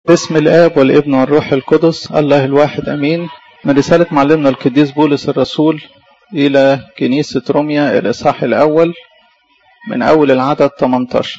باسم الآب والابن والروح القدس الله الواحد أمين من رسالة معلمنا القديس بولس الرسول إلى كنيسة روميا الإصحاح الأول من أول العدد 18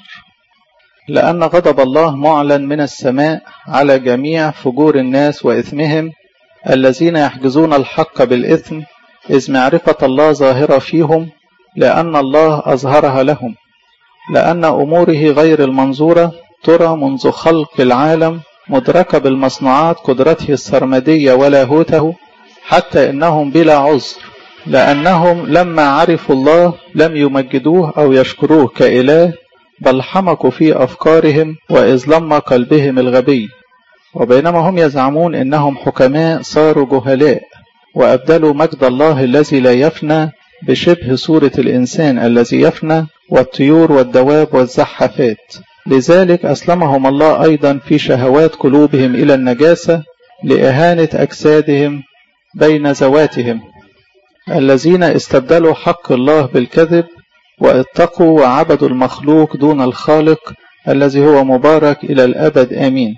لأن غضب الله معلن من السماء على جميع فجور الناس وإثمهم الذين يحجزون الحق بالإثم إذ معرفة الله ظاهرة فيهم لأن الله أظهرها لهم لأن أموره غير المنظورة ترى منذ خلق العالم مدركة بالمصنوعات قدرته السرمدية ولاهوته حتى إنهم بلا عذر لأنهم لما عرفوا الله لم يمجدوه أو يشكروه كإله بل حمقوا في أفكارهم وإذ لما قلبهم الغبي وبينما هم يزعمون إنهم حكماء صاروا جهلاء وأبدلوا مجد الله الذي لا يفنى بشبه صورة الإنسان الذي يفنى والطيور والدواب والزحفات لذلك أسلمهم الله أيضا في شهوات قلوبهم إلى النجاسة لإهانة أجسادهم بين ذواتهم الذين استبدلوا حق الله بالكذب واتقوا وعبدوا المخلوق دون الخالق الذي هو مبارك إلى الأبد آمين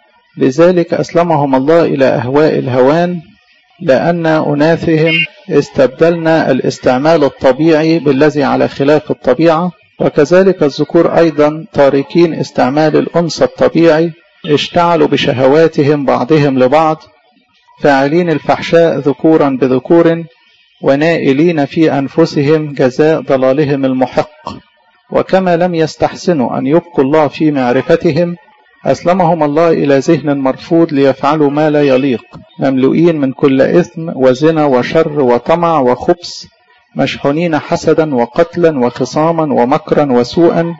لذلك أسلمهم الله إلى أهواء الهوان لأن أناثهم استبدلنا الاستعمال الطبيعي بالذي على خلاف الطبيعة وكذلك الذكور أيضا تاركين استعمال الأنثى الطبيعي اشتعلوا بشهواتهم بعضهم لبعض فاعلين الفحشاء ذكورا بذكور ونائلين في أنفسهم جزاء ضلالهم المحق وكما لم يستحسنوا أن يبقوا الله في معرفتهم أسلمهم الله إلى ذهن مرفوض ليفعلوا ما لا يليق مملوئين من كل إثم وزنا وشر وطمع وخبث مشحونين حسدا وقتلا وخصاما ومكرا وسوءا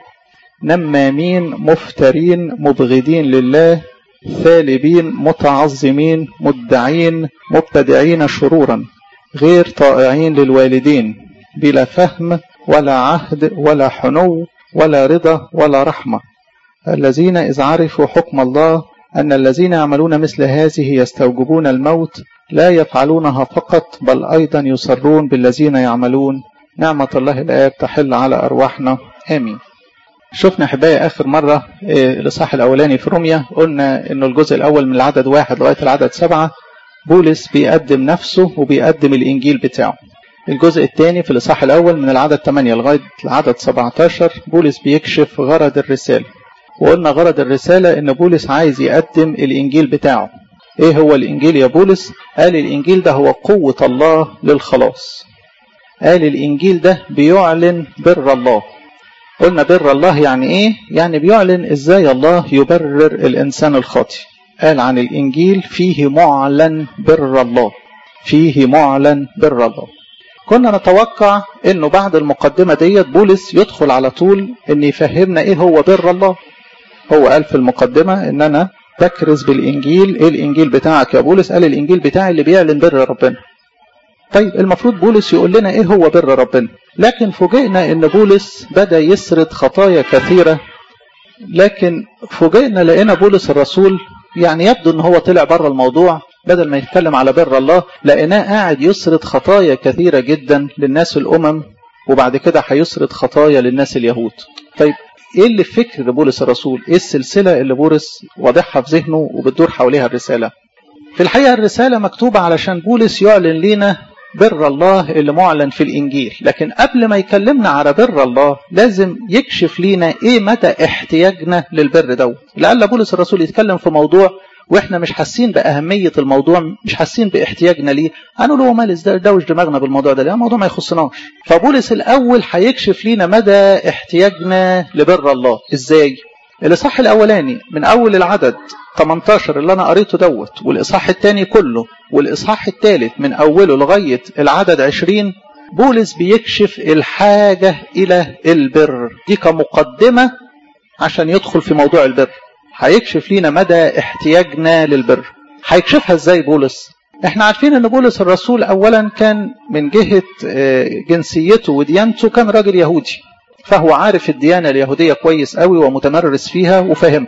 نمامين مفترين مبغضين لله ثالبين متعظمين مدعين مبتدعين شرورا غير طائعين للوالدين بلا فهم ولا عهد ولا حنو ولا رضا ولا رحمه الذين إذ عرفوا حكم الله أن الذين يعملون مثل هذه يستوجبون الموت لا يفعلونها فقط بل أيضا يصرون بالذين يعملون نعمة الله الآب تحل على أرواحنا آمين شفنا أحبائي آخر مرة الإصحاح الأولاني في روميا قلنا إنه الجزء الأول من العدد واحد لغاية العدد سبعة بولس بيقدم نفسه وبيقدم الإنجيل بتاعه الجزء الثاني في الإصحاح الأول من العدد 8 لغاية العدد 17 بولس بيكشف غرض الرسالة وقلنا غرض الرسالة إن بولس عايز يقدم الإنجيل بتاعه إيه هو الإنجيل يا بولس؟ قال الإنجيل ده هو قوة الله للخلاص قال الإنجيل ده بيعلن بر الله قلنا بر الله يعني إيه؟ يعني بيعلن إزاي الله يبرر الإنسان الخاطئ قال عن الإنجيل فيه معلن بر الله فيه معلن بر الله كنا نتوقع انه بعد المقدمة ديت بولس يدخل على طول ان يفهمنا ايه هو بر الله هو قال في المقدمة ان انا بكرز بالانجيل ايه الانجيل بتاعك يا بولس قال الانجيل بتاعي اللي بيعلن بر ربنا طيب المفروض بولس يقول لنا ايه هو بر ربنا لكن فوجئنا ان بولس بدأ يسرد خطايا كثيرة لكن فوجئنا لقينا بولس الرسول يعني يبدو ان هو طلع بره الموضوع بدل ما يتكلم على بر الله لقيناه قاعد يسرد خطايا كثيرة جدا للناس الامم وبعد كده هيسرد خطايا للناس اليهود طيب ايه اللي في فكر بولس الرسول ايه السلسلة اللي بولس واضحها في ذهنه وبتدور حواليها الرسالة في الحقيقة الرسالة مكتوبة علشان بولس يعلن لنا بر الله اللي معلن في الانجيل لكن قبل ما يكلمنا على بر الله لازم يكشف لينا ايه مدى احتياجنا للبر دوت لعل بولس الرسول يتكلم في موضوع واحنا مش حاسين باهميه الموضوع مش حاسين باحتياجنا ليه هنقول هو مالس ده دوش دماغنا بالموضوع ده ليه الموضوع ما يخصناش فبولس الاول هيكشف لينا مدى احتياجنا لبر الله ازاي الاصحاح الاولاني من اول العدد 18 اللي انا قريته دوت والاصحاح الثاني كله والاصحاح الثالث من اوله لغايه العدد 20 بولس بيكشف الحاجه الى البر دي كمقدمه عشان يدخل في موضوع البر هيكشف لينا مدى احتياجنا للبر هيكشفها ازاي بولس احنا عارفين ان بولس الرسول اولا كان من جهة جنسيته وديانته كان راجل يهودي فهو عارف الديانة اليهودية كويس قوي ومتمرس فيها وفاهم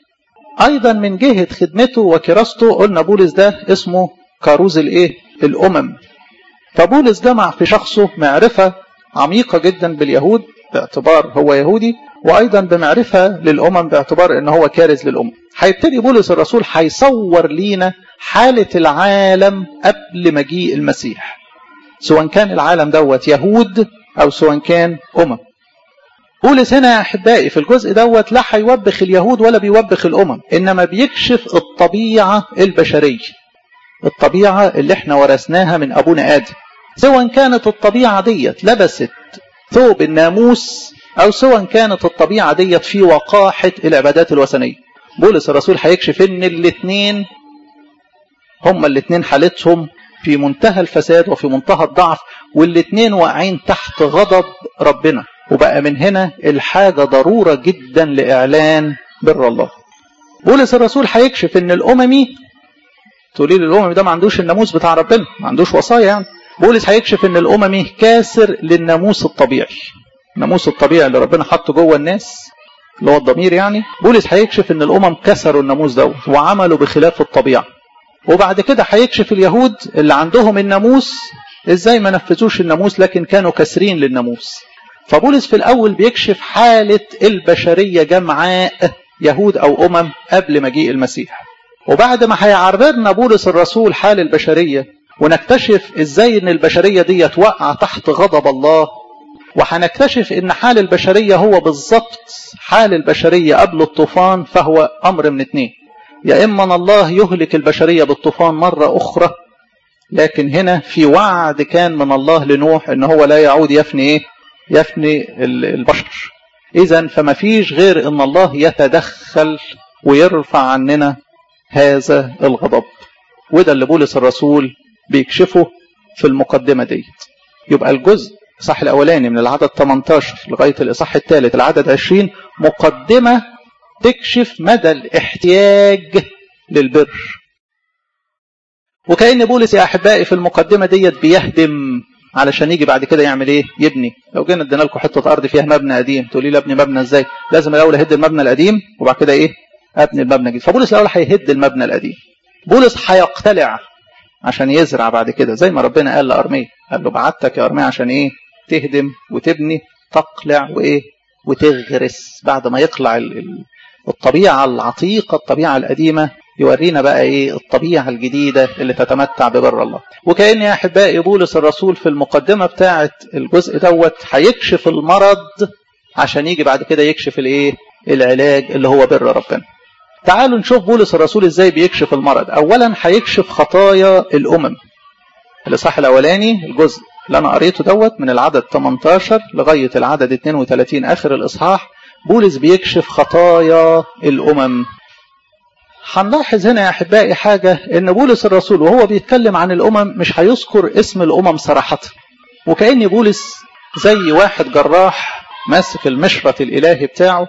ايضا من جهة خدمته وكراسته قلنا بولس ده اسمه كاروز الايه الامم فبولس جمع في شخصه معرفة عميقة جدا باليهود باعتبار هو يهودي وايضا بمعرفة للامم باعتبار ان هو كارز للامم هيبتدي بولس الرسول هيصور لينا حالة العالم قبل مجيء المسيح سواء كان العالم دوت يهود أو سواء كان أمم بولس هنا يا أحبائي في الجزء دوت لا هيوبخ اليهود ولا بيوبخ الأمم إنما بيكشف الطبيعة البشرية الطبيعة اللي احنا ورثناها من أبونا آدم سواء كانت الطبيعة ديت لبست ثوب الناموس أو سواء كانت الطبيعة ديت في وقاحة العبادات الوثنية بولس الرسول هيكشف إن الاثنين هما الاثنين حالتهم في منتهى الفساد وفي منتهى الضعف والاثنين واقعين تحت غضب ربنا وبقى من هنا الحاجة ضرورة جدا لإعلان بر الله بولس الرسول هيكشف ان الأممي تقولي لي الأممي ده ما عندوش الناموس بتاع ربنا ما عندوش وصايا يعني بولس هيكشف ان الأممي كاسر للناموس الطبيعي الناموس الطبيعي اللي ربنا حطه جوه الناس اللي هو الضمير يعني بولس هيكشف ان الأمم كسروا الناموس ده وعملوا بخلاف الطبيعة وبعد كده هيكشف اليهود اللي عندهم الناموس ازاي ما نفذوش الناموس لكن كانوا كاسرين للناموس فبولس في الأول بيكشف حالة البشرية جمعاء يهود أو أمم قبل مجيء المسيح وبعد ما هيعرضنا بولس الرسول حال البشرية ونكتشف ازاي ان البشرية دي توقع تحت غضب الله وهنكتشف ان حال البشرية هو بالظبط حال البشرية قبل الطوفان فهو أمر من اتنين يا إما الله يهلك البشرية بالطوفان مرة أخرى لكن هنا في وعد كان من الله لنوح ان هو لا يعود يفني ايه يفني البشر اذا فما فيش غير ان الله يتدخل ويرفع عننا هذا الغضب وده اللي بولس الرسول بيكشفه في المقدمة ديت يبقى الجزء الإصحاح الأولاني من العدد 18 لغاية الإصحاح الثالث العدد 20 مقدمة تكشف مدى الاحتياج للبر وكأن بولس يا أحبائي في المقدمة ديت بيهدم علشان يجي بعد كده يعمل ايه يبني لو جينا ادينا لكم حته ارض فيها مبنى قديم تقولي لي ابني مبنى ازاي لازم الاول اهد المبنى القديم وبعد كده ايه ابني المبنى الجديد فبولس الاول هيهد المبنى القديم بولس هيقتلع عشان يزرع بعد كده زي ما ربنا قال لارميه قال له بعتك يا ارميه عشان ايه تهدم وتبني تقلع وايه وتغرس بعد ما يقلع الطبيعه العتيقه الطبيعه القديمه يورينا بقى ايه الطبيعة الجديدة اللي تتمتع ببر الله وكأن يا أحبائي بولس الرسول في المقدمة بتاعة الجزء دوت هيكشف المرض عشان يجي بعد كده يكشف الايه العلاج اللي هو بر ربنا تعالوا نشوف بولس الرسول ازاي بيكشف المرض اولا هيكشف خطايا الامم الاصحاح الاولاني الجزء اللي انا قريته دوت من العدد 18 لغايه العدد 32 اخر الاصحاح بولس بيكشف خطايا الامم هنلاحظ هنا يا احبائي حاجه ان بولس الرسول وهو بيتكلم عن الامم مش هيذكر اسم الامم صراحه وكأن بولس زي واحد جراح ماسك المشرط الالهي بتاعه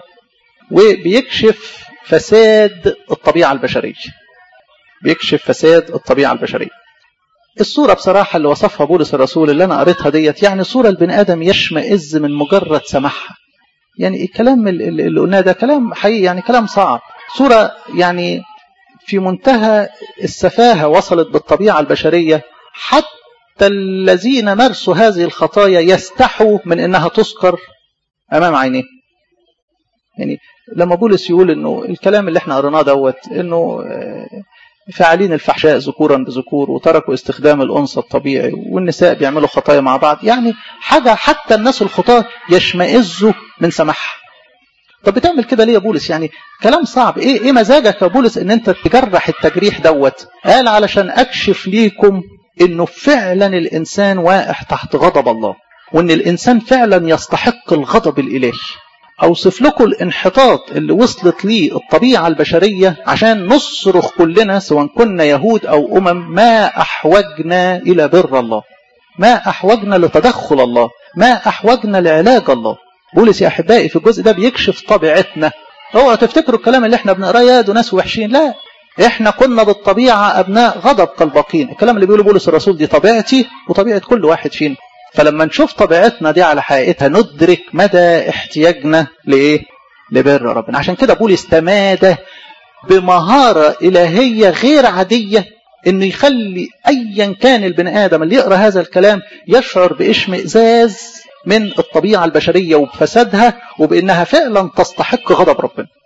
وبيكشف فساد الطبيعه البشريه بيكشف فساد الطبيعه البشريه الصوره بصراحه اللي وصفها بولس الرسول اللي انا قريتها ديت يعني صوره البني ادم يشمئز من مجرد سماعها يعني الكلام اللي قلناه ده كلام حقيقي يعني كلام صعب صورة يعني في منتهى السفاهة وصلت بالطبيعة البشرية حتى الذين مارسوا هذه الخطايا يستحوا من انها تذكر امام عينيه يعني لما بولس يقول انه الكلام اللي احنا قريناه دوت انه فاعلين الفحشاء ذكورا بذكور وتركوا استخدام الانثى الطبيعي والنساء بيعملوا خطايا مع بعض يعني حاجه حتى الناس الخطاه يشمئزوا من سماعها طب بتعمل كده ليه يا بولس يعني كلام صعب ايه ايه مزاجك يا بولس ان انت تجرح التجريح دوت قال علشان اكشف ليكم انه فعلا الانسان واقع تحت غضب الله وان الانسان فعلا يستحق الغضب الالهي اوصف لكم الانحطاط اللي وصلت ليه الطبيعه البشريه عشان نصرخ كلنا سواء كنا يهود او امم ما احوجنا الى بر الله ما احوجنا لتدخل الله ما احوجنا لعلاج الله بولس يا احبائي في الجزء ده بيكشف طبيعتنا اوعوا تفتكروا الكلام اللي احنا بنقراه يا دول ناس وحشين لا احنا كنا بالطبيعه ابناء غضب كالباقين الكلام اللي بيقوله بولس الرسول دي طبيعتي وطبيعه كل واحد فينا فلما نشوف طبيعتنا دي على حقيقتها ندرك مدى احتياجنا لايه لبر ربنا عشان كده بولس تمادى بمهاره الهيه غير عاديه انه يخلي ايا كان البني ادم اللي يقرا هذا الكلام يشعر باشمئزاز من الطبيعه البشريه وبفسادها وبانها فعلا تستحق غضب ربنا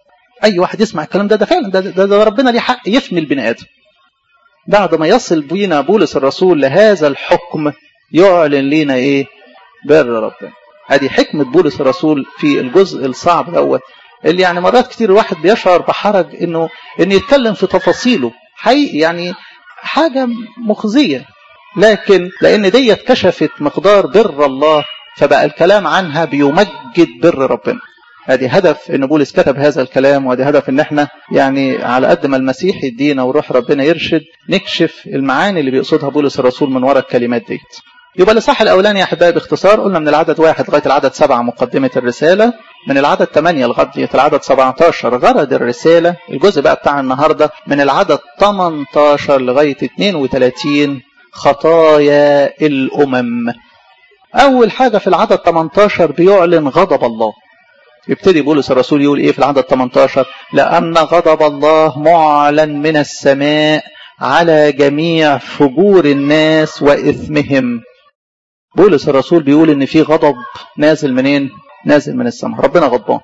اي واحد يسمع الكلام ده ده فعلا ده, ده, ده ربنا ليه حق يفني البني ادم بعد ما يصل بينا بولس الرسول لهذا الحكم يعلن لينا ايه بر ربنا ادي حكمة بولس الرسول في الجزء الصعب دوت اللي يعني مرات كتير الواحد بيشعر بحرج انه ان يتكلم في تفاصيله حقيقي يعني حاجة مخزية لكن لان ديت كشفت مقدار بر الله فبقى الكلام عنها بيمجد بر ربنا ادي هدف ان بولس كتب هذا الكلام وادي هدف ان احنا يعني على قد ما المسيح يدينا وروح ربنا يرشد نكشف المعاني اللي بيقصدها بولس الرسول من وراء الكلمات ديت يبقى الاصحاح الاولاني يا احبائي باختصار قلنا من العدد واحد لغايه العدد سبعه مقدمه الرساله من العدد 8 لغايه العدد 17 غرض الرساله الجزء بقى بتاع النهارده من العدد 18 لغايه 32 خطايا الامم اول حاجه في العدد 18 بيعلن غضب الله يبتدي بولس الرسول يقول ايه في العدد 18 لان غضب الله معلن من السماء على جميع فجور الناس واثمهم بولس الرسول بيقول ان في غضب نازل منين نازل من السماء ربنا غضبان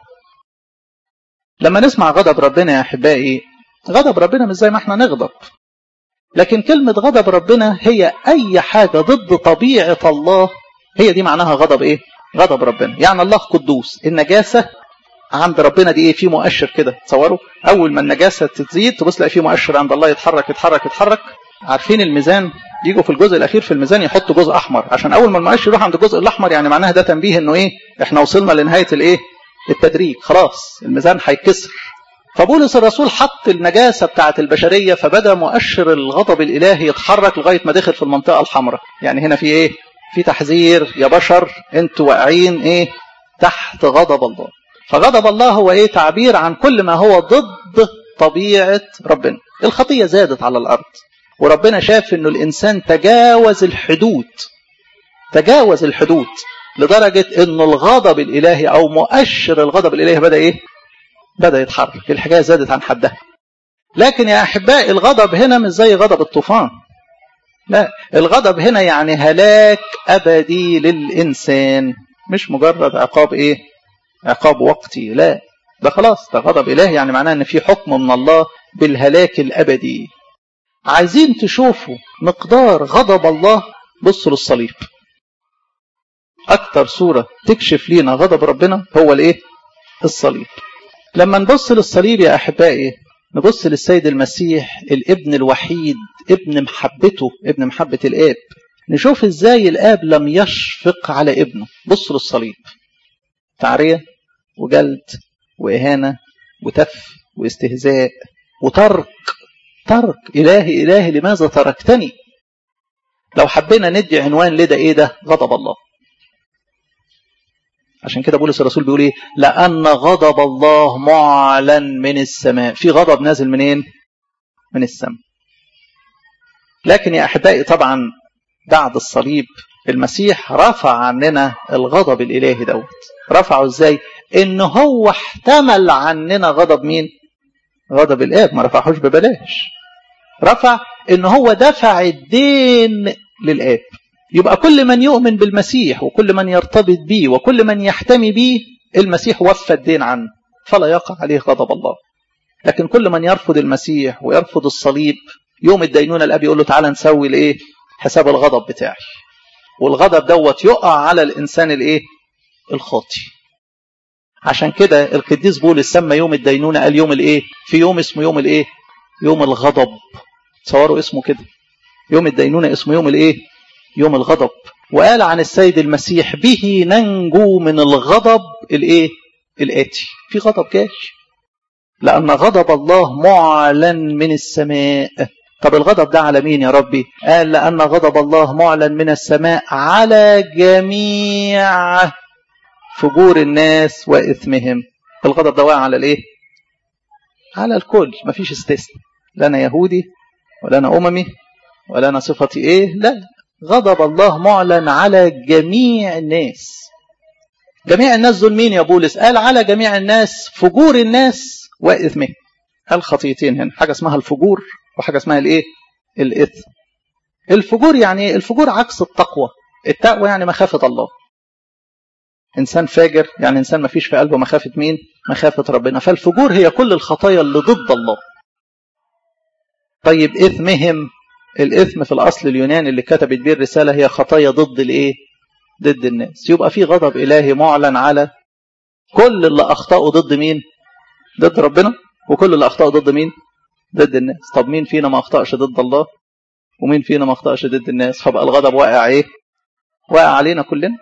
لما نسمع غضب ربنا يا احبائي غضب ربنا مش زي ما احنا نغضب لكن كلمة غضب ربنا هي أي حاجة ضد طبيعة الله هي دي معناها غضب إيه؟ غضب ربنا يعني الله قدوس النجاسة عند ربنا دي إيه؟ في مؤشر كده تصوروا أول ما النجاسة تزيد تبص تلاقي في مؤشر عند الله يتحرك يتحرك يتحرك عارفين الميزان يجوا في الجزء الأخير في الميزان يحطوا جزء أحمر عشان أول ما المؤشر يروح عند الجزء الأحمر يعني معناها ده تنبيه إنه إيه؟ إحنا وصلنا لنهاية الإيه؟ التدريج خلاص الميزان هيتكسر فبولس الرسول حط النجاسة بتاعت البشرية فبدأ مؤشر الغضب الإلهي يتحرك لغاية ما دخل في المنطقة الحمراء يعني هنا في إيه في تحذير يا بشر انتوا واقعين إيه تحت غضب الله فغضب الله هو إيه تعبير عن كل ما هو ضد طبيعة ربنا الخطية زادت على الأرض وربنا شاف إنه الإنسان تجاوز الحدود تجاوز الحدود لدرجة إنه الغضب الإلهي أو مؤشر الغضب الإلهي بدأ إيه بدأ يتحرك الحكاية زادت عن حدها لكن يا أحبائي الغضب هنا مش زي غضب الطوفان لا الغضب هنا يعني هلاك أبدي للإنسان مش مجرد عقاب إيه عقاب وقتي لا ده خلاص ده غضب إله يعني معناه أن في حكم من الله بالهلاك الأبدي عايزين تشوفوا مقدار غضب الله بصوا للصليب أكتر صورة تكشف لينا غضب ربنا هو الإيه الصليب لما نبص للصليب يا أحبائي نبص للسيد المسيح الابن الوحيد ابن محبته ابن محبة الآب نشوف ازاي الآب لم يشفق على ابنه بص للصليب تعرية وجلد وإهانة وتف واستهزاء وترك ترك إلهي إلهي لماذا تركتني لو حبينا ندي عنوان لده إيه ده غضب الله عشان كده بولس الرسول بيقول ايه لان غضب الله معلن من السماء في غضب نازل منين من السماء لكن يا احبائي طبعا بعد الصليب المسيح رفع عننا الغضب الالهي دوت رفعه ازاي ان هو احتمل عننا غضب مين غضب الاب ما رفعهوش ببلاش رفع ان هو دفع الدين للاب يبقى كل من يؤمن بالمسيح وكل من يرتبط به وكل من يحتمي به المسيح وفى الدين عنه فلا يقع عليه غضب الله لكن كل من يرفض المسيح ويرفض الصليب يوم الدينونة الأب يقول له تعالى نسوي الإيه حساب الغضب بتاعي والغضب دوت يقع على الإنسان الإيه الخاطي عشان كده القديس بولس سمى يوم الدينونة قال يوم الإيه في يوم اسمه يوم الإيه يوم الغضب تصوروا اسمه كده يوم الدينونة اسمه يوم الإيه يوم الغضب وقال عن السيد المسيح به ننجو من الغضب الايه الاتي في غضب جاي لان غضب الله معلن من السماء طب الغضب ده على مين يا ربي قال لان غضب الله معلن من السماء على جميع فجور الناس واثمهم الغضب ده واقع على الايه على الكل مفيش استثناء لا انا يهودي ولا انا اممي ولا انا صفتي ايه لا غضب الله معلن على جميع الناس جميع الناس دول مين يا بولس قال على جميع الناس فجور الناس واثمهم قال خطيتين هنا حاجه اسمها الفجور وحاجه اسمها الايه الاثم الفجور يعني الفجور عكس التقوى التقوى يعني مخافه الله إنسان فاجر يعني إنسان ما فيش في قلبه مخافة مين مخافة ربنا فالفجور هي كل الخطايا اللي ضد الله طيب إثمهم الإثم في الأصل اليوناني اللي كتبت بيه الرسالة هي خطايا ضد الإيه ضد الناس يبقى في غضب إلهي معلن على كل اللي أخطأوا ضد مين ضد ربنا وكل اللي أخطأوا ضد مين ضد الناس طب مين فينا ما أخطأش ضد الله ومين فينا ما أخطأش ضد الناس فبقى الغضب واقع إيه واقع علينا كلنا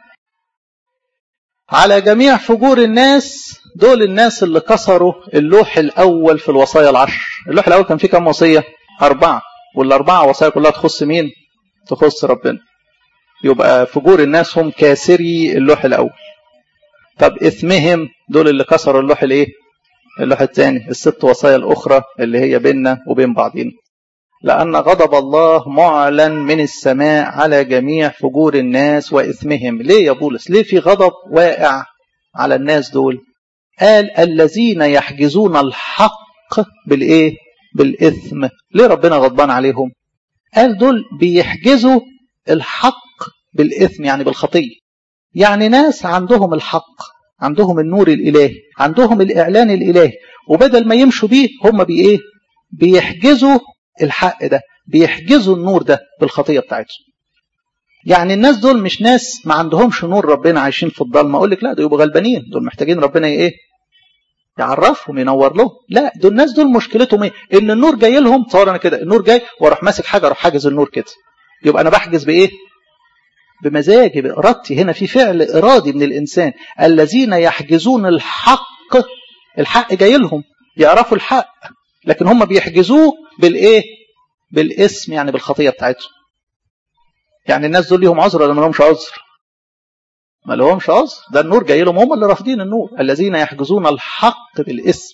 على جميع فجور الناس دول الناس اللي كسروا اللوح الأول في الوصايا العشر اللوح الأول كان فيه كم وصية أربعة والأربعة وصايا كلها تخص مين تخص ربنا يبقى فجور الناس هم كاسري اللوح الأول طب إثمهم دول اللي كسروا اللوح الإيه اللوح الثاني الست وصايا الأخرى اللي هي بيننا وبين بعضنا لأن غضب الله معلن من السماء على جميع فجور الناس وإثمهم ليه يا بولس ليه في غضب واقع على الناس دول قال الذين يحجزون الحق بالإيه بالإثم ليه ربنا غضبان عليهم قال دول بيحجزوا الحق بالإثم يعني بالخطية يعني ناس عندهم الحق عندهم النور الإلهي عندهم الإعلان الإلهي وبدل ما يمشوا بيه هم بإيه بيحجزوا الحق ده بيحجزوا النور ده بالخطية بتاعتهم يعني الناس دول مش ناس ما عندهمش نور ربنا عايشين في الضلمة اقول لك لا دول يبقوا غلبانين دول محتاجين ربنا ايه يعرفهم ينور لهم لا دول الناس دول مشكلتهم ايه ان النور جاي لهم تصور انا كده النور جاي واروح ماسك حاجه اروح حاجز النور كده يبقى انا بحجز بايه بمزاجي بارادتي هنا في فعل ارادي من الانسان الذين يحجزون الحق الحق جاي لهم يعرفوا الحق لكن هم بيحجزوه بالايه بالاسم يعني بالخطيه بتاعتهم يعني الناس دول ليهم عذر ولا ما لهمش عذر ما لهمش عذر ده النور جاي لهم هم اللي رافضين النور الذين يحجزون الحق بالاسم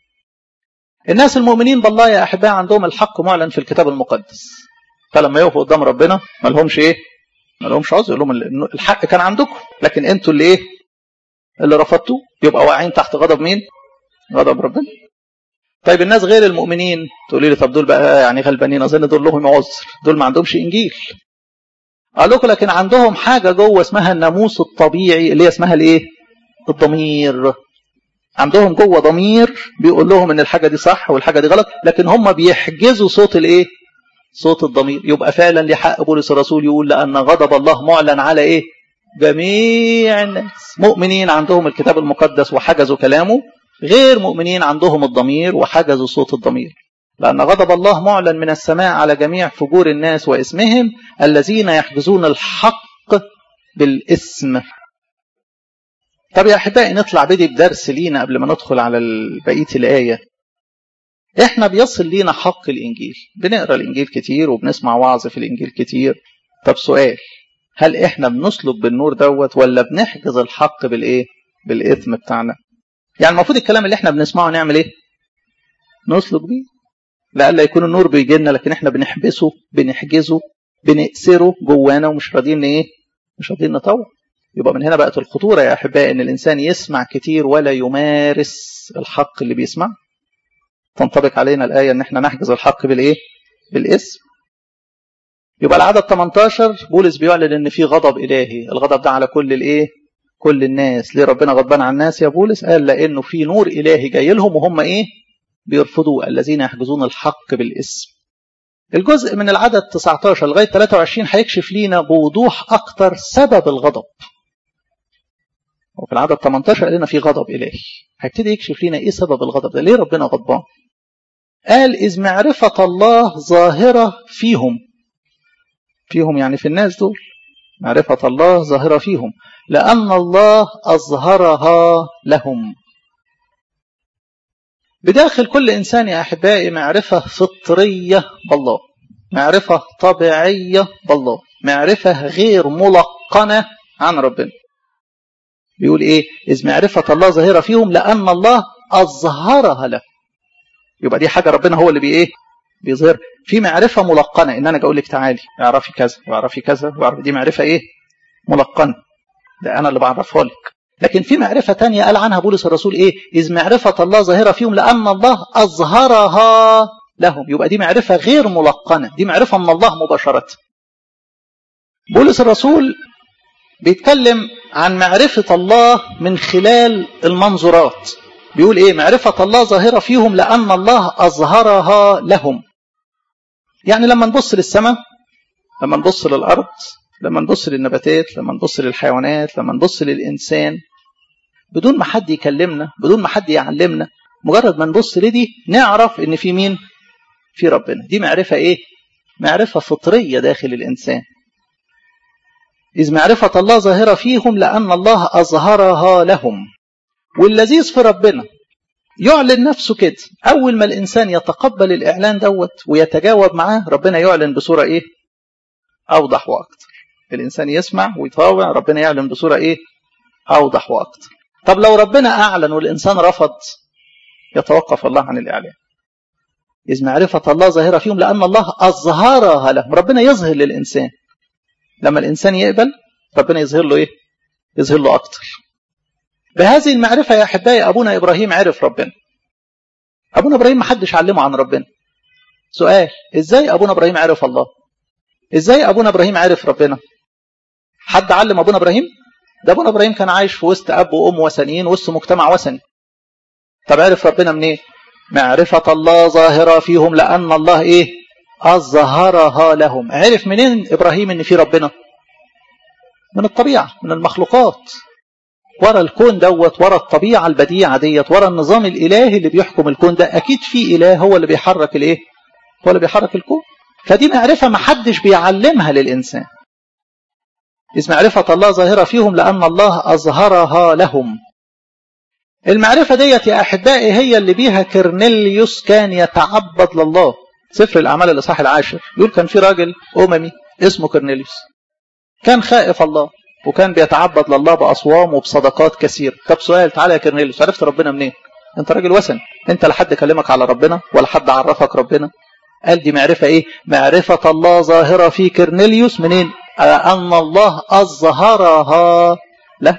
الناس المؤمنين بالله يا احباء عندهم الحق معلن في الكتاب المقدس فلما يقفوا قدام ربنا ما لهمش ايه ما لهمش عذر يقول لهم الحق كان عندكم لكن انتوا اللي ايه اللي رفضتوه يبقى واقعين تحت غضب مين غضب ربنا طيب الناس غير المؤمنين تقولي لي طب دول بقى يعني غلبانين اظن دول لهم عذر دول ما عندهمش انجيل قال لكم لكن عندهم حاجه جوه اسمها الناموس الطبيعي اللي هي اسمها الايه الضمير عندهم جوه ضمير بيقول لهم ان الحاجه دي صح والحاجه دي غلط لكن هم بيحجزوا صوت الايه صوت الضمير يبقى فعلا لحق بولس الرسول يقول لان غضب الله معلن على ايه جميع الناس مؤمنين عندهم الكتاب المقدس وحجزوا كلامه غير مؤمنين عندهم الضمير وحجزوا صوت الضمير لأن غضب الله معلن من السماء على جميع فجور الناس واسمهم الذين يحجزون الحق بالاسم طب يا أحبائي نطلع بدي بدرس لينا قبل ما ندخل على بقية الآية احنا بيصل لينا حق الإنجيل بنقرأ الإنجيل كتير وبنسمع وعظ في الإنجيل كتير طب سؤال هل احنا بنسلك بالنور دوت ولا بنحجز الحق بالايه بالإثم بتاعنا يعني المفروض الكلام اللي احنا بنسمعه نعمل ايه نسلك بيه لألا يكون النور بيجي لنا لكن احنا بنحبسه بنحجزه بنأسره جوانا ومش راضيين ايه مش راضيين نطور يبقى من هنا بقت الخطورة يا أحبائي إن الإنسان يسمع كتير ولا يمارس الحق اللي بيسمع تنطبق علينا الآية إن احنا نحجز الحق بالإيه؟ بالاسم يبقى العدد 18 بولس بيعلن إن في غضب إلهي الغضب ده على كل الإيه؟ كل الناس ليه ربنا غضبان على الناس يا بولس قال لأنه في نور إلهي جاي لهم وهم إيه؟ بيرفضوا الذين يحجزون الحق بالاسم الجزء من العدد 19 لغاية 23 هيكشف لينا بوضوح أكتر سبب الغضب وفي العدد 18 قال لنا في غضب إلهي هيبتدي يكشف لنا إيه سبب الغضب ده ليه ربنا غضبان قال إذ معرفة الله ظاهرة فيهم فيهم يعني في الناس دول معرفة الله ظاهرة فيهم لأن الله أظهرها لهم بداخل كل إنسان يا أحبائي معرفة فطرية بالله معرفة طبيعية بالله معرفة غير ملقنة عن ربنا بيقول إيه إذ معرفة الله ظاهرة فيهم لأن الله أظهرها له يبقى دي حاجة ربنا هو اللي بي إيه بيظهر في معرفة ملقنة إن أنا أقول لك تعالي اعرفي كذا واعرفي كذا واعرفي دي معرفة إيه ملقنة ده أنا اللي بعرفها لك لكن في معرفة تانية قال عنها بولس الرسول إيه إذ معرفة الله ظاهرة فيهم لأن الله أظهرها لهم يبقى دي معرفة غير ملقنة دي معرفة من الله مباشرة بولس الرسول بيتكلم عن معرفة الله من خلال المنظورات بيقول ايه معرفة الله ظاهرة فيهم لأن الله أظهرها لهم يعني لما نبص للسماء لما نبص للأرض لما نبص للنباتات لما نبص للحيوانات لما نبص للإنسان بدون ما حد يكلمنا بدون ما حد يعلمنا مجرد ما نبص لدي نعرف ان في مين في ربنا دي معرفة ايه معرفة فطرية داخل الإنسان إذ معرفة الله ظاهرة فيهم لأن الله أظهرها لهم واللذيذ في ربنا يعلن نفسه كده أول ما الإنسان يتقبل الإعلان دوت ويتجاوب معاه ربنا يعلن بصورة إيه أوضح وأكتر الإنسان يسمع ويطاوع ربنا يعلن بصورة إيه أوضح وأكتر طب لو ربنا أعلن والإنسان رفض يتوقف الله عن الإعلان إذ معرفة الله ظاهرة فيهم لأن الله أظهرها لهم ربنا يظهر للإنسان لما الإنسان يقبل ربنا يظهر له إيه يظهر له أكتر بهذه المعرفة يا أحبائي أبونا إبراهيم عرف ربنا أبونا إبراهيم ما حدش علمه عن ربنا سؤال إزاي أبونا إبراهيم عرف الله إزاي أبونا إبراهيم عرف ربنا حد علم أبونا إبراهيم ده أبونا إبراهيم كان عايش في وسط أب وأم وثنيين وسط مجتمع وثني طب عرف ربنا منين إيه؟ معرفة الله ظاهرة فيهم لأن الله إيه أظهرها لهم عرف منين إبراهيم إن في ربنا من الطبيعة من المخلوقات ورا الكون دوت ورا الطبيعة البديعة ديت ورا النظام الإلهي اللي بيحكم الكون ده أكيد في إله هو اللي بيحرك الإيه هو اللي بيحرك الكون فدي معرفة ما حدش بيعلمها للإنسان إذ معرفة الله ظاهرة فيهم لأن الله أظهرها لهم المعرفة ديت يا أحبائي هي اللي بيها كرنيليوس كان يتعبد لله سفر الأعمال الإصحاح العاشر يقول كان في راجل أممي اسمه كرنيليوس كان خائف الله وكان بيتعبد لله بأصوام وبصدقات كثير طب سؤال تعالى يا كرنيليوس عرفت ربنا منين انت راجل وثن انت لا حد كلمك على ربنا ولا حد عرفك ربنا قال دي معرفة ايه معرفة الله ظاهرة في كرنيليوس منين أن الله أظهرها له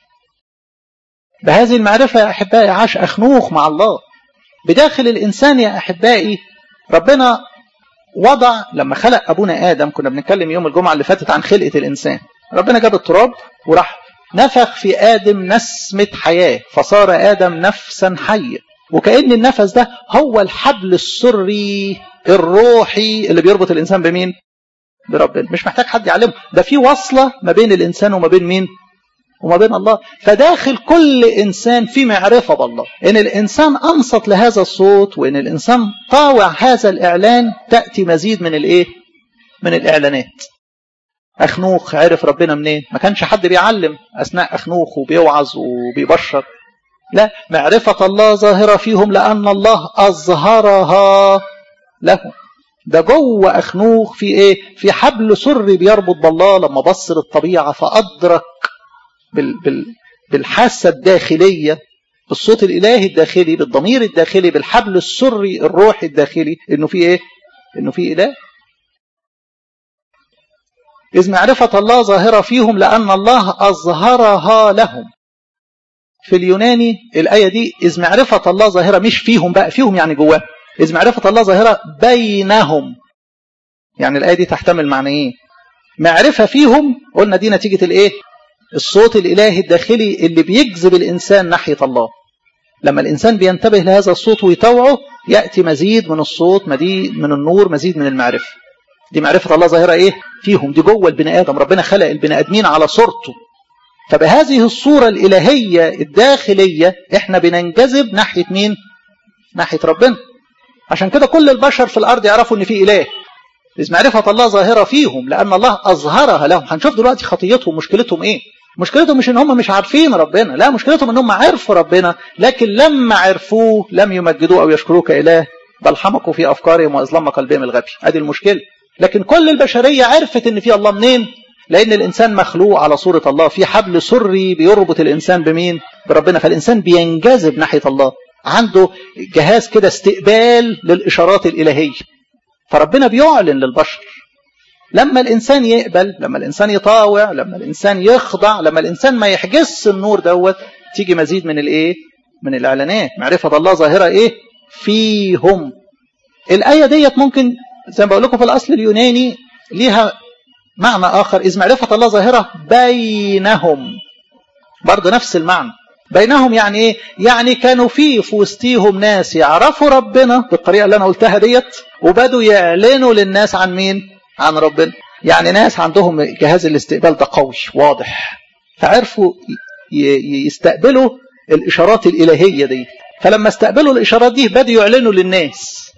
بهذه المعرفة يا أحبائي عاش أخنوخ مع الله بداخل الإنسان يا أحبائي ربنا وضع لما خلق أبونا آدم كنا بنتكلم يوم الجمعة اللي فاتت عن خلقة الإنسان ربنا جاب التراب وراح نفخ في آدم نسمة حياة فصار آدم نفسا حية وكأن النفس ده هو الحبل السري الروحي اللي بيربط الإنسان بمين بربنا مش محتاج حد يعلمه ده في وصلة ما بين الإنسان وما بين مين وما بين الله فداخل كل إنسان في معرفة بالله إن الإنسان أنصت لهذا الصوت وإن الإنسان طاوع هذا الإعلان تأتي مزيد من الإيه من الإعلانات أخنوخ عرف ربنا منين ما كانش حد بيعلم أثناء أخنوخ وبيوعظ وبيبشر لا معرفة الله ظاهرة فيهم لأن الله أظهرها لهم ده جوه أخنوخ في إيه في حبل سري بيربط بالله لما بص للطبيعة فأدرك بال بال بالحاسة الداخلية بالصوت الإلهي الداخلي بالضمير الداخلي بالحبل السري الروحي الداخلي إنه في إيه إنه في إله إذ معرفة الله ظاهرة فيهم لأن الله أظهرها لهم في اليوناني الآية دي إذ معرفة الله ظاهرة مش فيهم بقى فيهم يعني جواه إذ معرفة الله ظاهرة بينهم يعني الآية دي تحتمل معنيين معرفة فيهم قلنا دي نتيجة الإيه الصوت الإلهي الداخلي اللي بيجذب الإنسان ناحية الله لما الإنسان بينتبه لهذا الصوت ويطوعه يأتي مزيد من الصوت مزيد من النور مزيد من المعرفة دي معرفة الله ظاهرة إيه فيهم دي جوه البني آدم ربنا خلق البني آدمين على صورته فبهذه الصورة الإلهية الداخلية إحنا بننجذب ناحية مين ناحية ربنا عشان كده كل البشر في الأرض يعرفوا إن في إله إذ معرفة الله ظاهرة فيهم لأن الله أظهرها لهم هنشوف دلوقتي خطيتهم مشكلتهم إيه مشكلتهم مش إن هم مش عارفين ربنا لا مشكلتهم إن هم عرفوا ربنا لكن لما عرفوه لم يمجدوه أو يشكروه كإله بل حمقوا في أفكارهم وأظلم قلبهم الغبي أدي المشكلة لكن كل البشرية عرفت إن في الله منين لأن الإنسان مخلوق على صورة الله في حبل سري بيربط الإنسان بمين بربنا فالإنسان بينجذب ناحية الله عنده جهاز كده استقبال للإشارات الإلهية فربنا بيعلن للبشر لما الإنسان يقبل لما الإنسان يطاوع لما الإنسان يخضع لما الإنسان ما يحجزش النور دوت تيجي مزيد من الإيه من الإعلانات معرفة الله ظاهرة إيه فيهم الآية ديت ممكن زي ما بقول لكم في الأصل اليوناني ليها معنى آخر إذ معرفة الله ظاهرة بينهم برضه نفس المعنى بينهم يعني ايه يعني كانوا في في وسطيهم ناس يعرفوا ربنا بالطريقه اللي انا قلتها ديت وبدوا يعلنوا للناس عن مين عن ربنا يعني ناس عندهم جهاز الاستقبال ده قوي واضح فعرفوا يستقبلوا الاشارات الالهيه دي فلما استقبلوا الاشارات دي بدوا يعلنوا للناس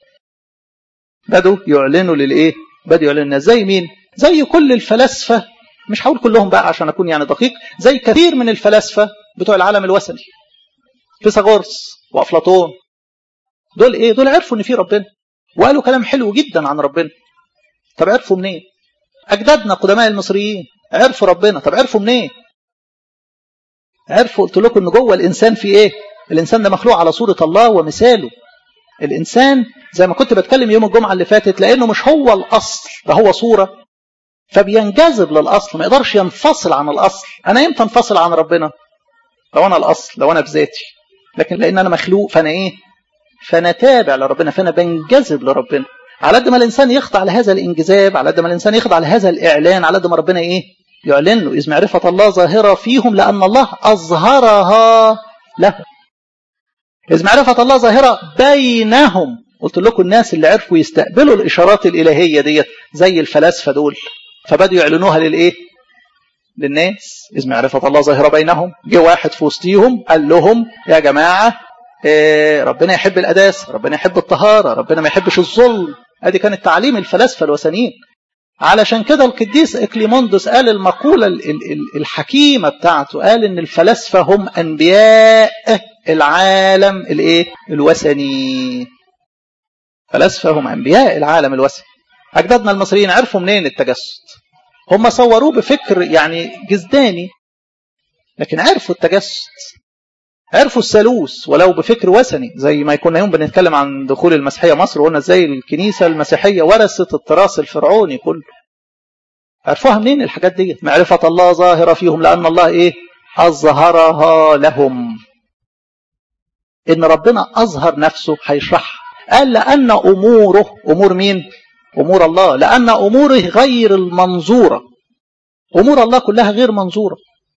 بدوا يعلنوا للايه بدوا يعلنوا للناس زي مين زي كل الفلاسفه مش هقول كلهم بقى عشان اكون يعني دقيق زي كثير من الفلاسفه بتوع العالم الوثني فيثاغورس وافلاطون دول ايه دول عرفوا ان في ربنا وقالوا كلام حلو جدا عن ربنا طب عرفوا منين اجدادنا قدماء المصريين عرفوا ربنا طب عرفوا منين عرفوا قلت لكم ان جوه الانسان في ايه الانسان ده مخلوق على صوره الله ومثاله الانسان زي ما كنت بتكلم يوم الجمعه اللي فاتت لانه مش هو الاصل ده هو صوره فبينجذب للاصل ما يقدرش ينفصل عن الاصل انا امتى انفصل عن ربنا لو انا الاصل لو انا بذاتي لكن لان انا مخلوق فانا ايه فانا تابع لربنا فانا بنجذب لربنا على قد ما الانسان يخضع لهذا الانجذاب على قد ما الانسان يخضع لهذا الاعلان على قد ما ربنا ايه يعلن له اذ معرفه الله ظاهره فيهم لان الله اظهرها لهم اذ معرفه الله ظاهره بينهم قلت لكم الناس اللي عرفوا يستقبلوا الاشارات الالهيه ديت زي الفلاسفه دول فبدوا يعلنوها للايه للناس إذ معرفة الله ظاهرة بينهم جه واحد في وسطيهم قال لهم يا جماعة إيه ربنا يحب الأداس ربنا يحب الطهارة ربنا ما يحبش الظلم ادي كانت تعليم الفلاسفة الوثنيين علشان كده القديس إكليموندوس قال المقولة الحكيمة بتاعته قال إن الفلاسفة هم أنبياء العالم الإيه الوثني فلاسفة هم أنبياء العالم الوثني أجدادنا المصريين عرفوا منين التجسد هم صوروه بفكر يعني جزداني لكن عرفوا التجسد عرفوا الثالوث ولو بفكر وثني زي ما كنا يوم بنتكلم عن دخول المسيحية مصر وقلنا ازاي الكنيسة المسيحية ورثت التراث الفرعوني كله عرفوها منين الحاجات دي معرفة الله ظاهرة فيهم لأن الله ايه أظهرها لهم إن ربنا أظهر نفسه هيشرحها قال لأن أموره أمور مين أمور الله لأن أموره غير المنظورة أمور الله كلها غير منظورة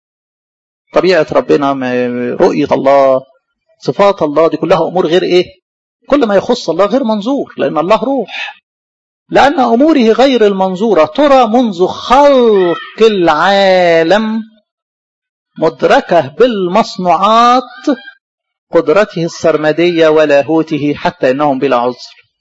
طبيعة ربنا رؤية الله صفات الله دي كلها أمور غير إيه كل ما يخص الله غير منظور لأن الله روح لأن أموره غير المنظورة ترى منذ خلق العالم مدركة بالمصنوعات قدرته السرمدية ولاهوته حتى إنهم بلا عذر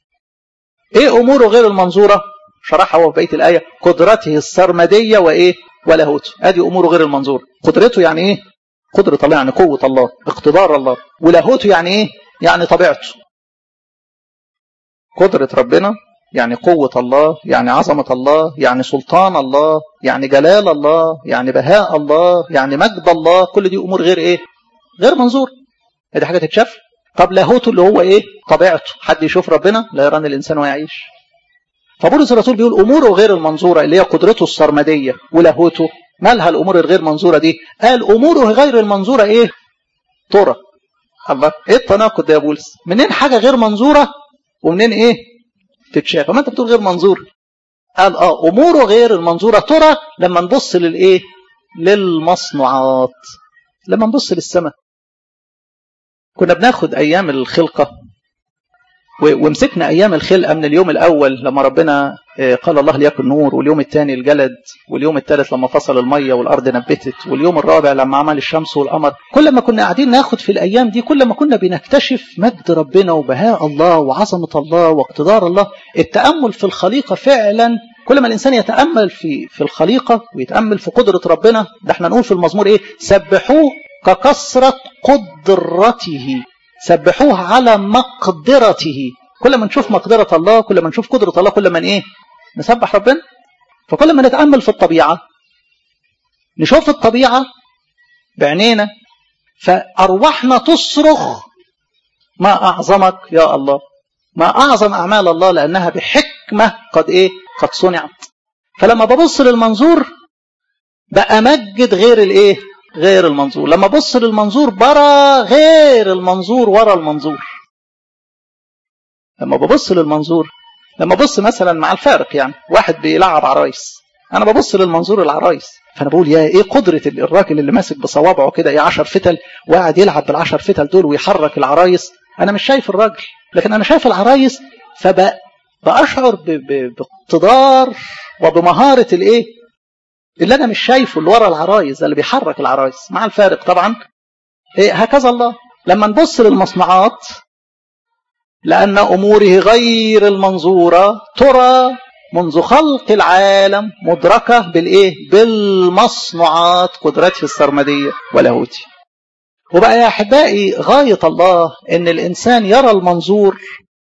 ايه اموره غير المنظورة شرحها هو في بقيه الايه قدرته السرمديه وايه ولاهوته ادي اموره غير المنظوره قدرته يعني ايه قدره الله يعني قوه الله اقتدار الله ولاهوته يعني ايه يعني طبيعته قدره ربنا يعني قوة الله يعني عظمة الله يعني سلطان الله يعني جلال الله يعني بهاء الله يعني مجد الله كل دي أمور غير إيه غير منظور دي حاجة تتشاف طب لاهوته اللي هو ايه طبيعته حد يشوف ربنا لا يران الانسان ويعيش فبولس الرسول بيقول اموره غير المنظوره اللي هي قدرته السرمديه ولاهوته مالها الامور الغير منظوره دي قال اموره غير المنظوره ايه ترى الله ايه التناقض ده يا بولس منين حاجه غير منظوره ومنين ايه تتشاف ما انت بتقول غير منظور قال اه اموره غير المنظوره ترى لما نبص للايه للمصنوعات لما نبص للسماء كنا بناخد ايام الخلقه ومسكنا ايام الخلقه من اليوم الاول لما ربنا قال الله ليكن نور واليوم الثاني الجلد واليوم الثالث لما فصل الميه والارض نبتت واليوم الرابع لما عمل الشمس والقمر كل ما كنا قاعدين ناخد في الايام دي كل ما كنا بنكتشف مجد ربنا وبهاء الله وعظمه الله واقتدار الله التامل في الخليقه فعلا كل ما الانسان يتامل في في الخليقه ويتامل في قدره ربنا ده احنا نقول في المزمور ايه سبحوه ككثرة قدرته سبحوه على مقدرته كل ما نشوف مقدرة الله كل ما نشوف قدرة الله كل ما ايه نسبح ربنا فكل ما نتأمل في الطبيعة نشوف الطبيعة بعينينا فأرواحنا تصرخ ما أعظمك يا الله ما أعظم أعمال الله لأنها بحكمة قد إيه قد صنعت فلما ببص للمنظور بقى مجد غير الإيه غير المنظور لما بص للمنظور برا غير المنظور ورا المنظور لما ببص للمنظور لما ببص مثلا مع الفارق يعني واحد بيلعب عرايس انا ببص للمنظور العرايس فانا بقول يا ايه قدره الراجل اللي ماسك بصوابعه كده ايه 10 فتل وقاعد يلعب بالعشر فتل دول ويحرك العرايس انا مش شايف الراجل لكن انا شايف العرايس فبأشعر باقتدار وبمهاره الايه اللي انا مش شايفه اللي ورا العرايس اللي بيحرك العرايس مع الفارق طبعا إيه هكذا الله لما نبص للمصنوعات لأن أموره غير المنظورة ترى منذ خلق العالم مدركة بالإيه؟ بالمصنوعات قدرته السرمدية ولاهوتي وبقى يا أحبائي غاية الله إن الإنسان يرى المنظور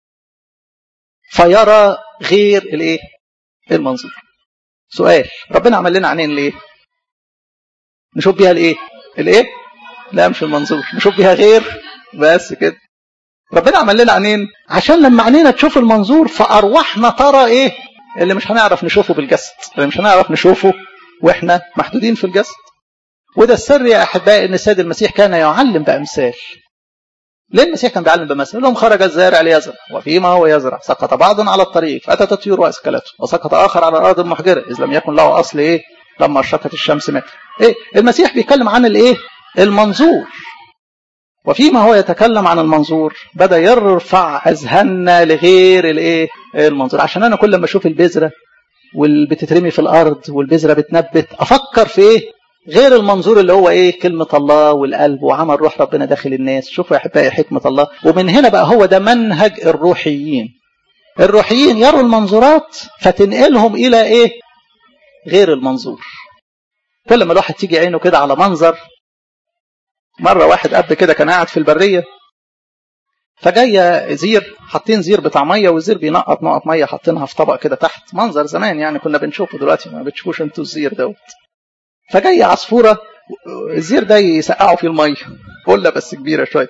فيرى غير الإيه؟ المنظور سؤال ربنا عمل لنا عينين ليه؟ نشوف بيها الإيه؟ الإيه؟ لا مش المنظور نشوف بيها غير بس كده ربنا عمل لنا عينين عشان لما عينينا تشوف المنظور فأرواحنا ترى إيه اللي مش هنعرف نشوفه بالجسد اللي مش هنعرف نشوفه وإحنا محدودين في الجسد وده السر يا أحبائي إن السيد المسيح كان يعلم بأمثال ليه المسيح كان بيعلم بمثل لهم خرج الزارع ليزرع وفيما هو يزرع سقط بعض على الطريق فأتت الطيور وأسكلته وسقط آخر على الأرض المحجرة إذ لم يكن له أصل إيه لما اشرقت الشمس مات إيه المسيح بيتكلم عن الإيه المنظور وفيما هو يتكلم عن المنظور بدا يرفع اذهاننا لغير الايه المنظور عشان انا كل ما اشوف البذره والبتترمي في الارض والبذره بتنبت افكر في ايه غير المنظور اللي هو ايه كلمه الله والقلب وعمل روح ربنا داخل الناس شوفوا يا احبائي حكمه الله ومن هنا بقى هو ده منهج الروحيين الروحيين يروا المنظورات فتنقلهم الى ايه غير المنظور كل ما الواحد تيجي عينه كده على منظر مرة واحد قبل كده كان قاعد في البرية فجاية زير حاطين زير بتاع مية والزير بينقط نقط مية حاطينها في طبق كده تحت منظر زمان يعني كنا بنشوفه دلوقتي ما بتشوفوش انتوا الزير دوت فجاية عصفورة الزير ده يسقعوا فيه المية قلة بس كبيرة شوية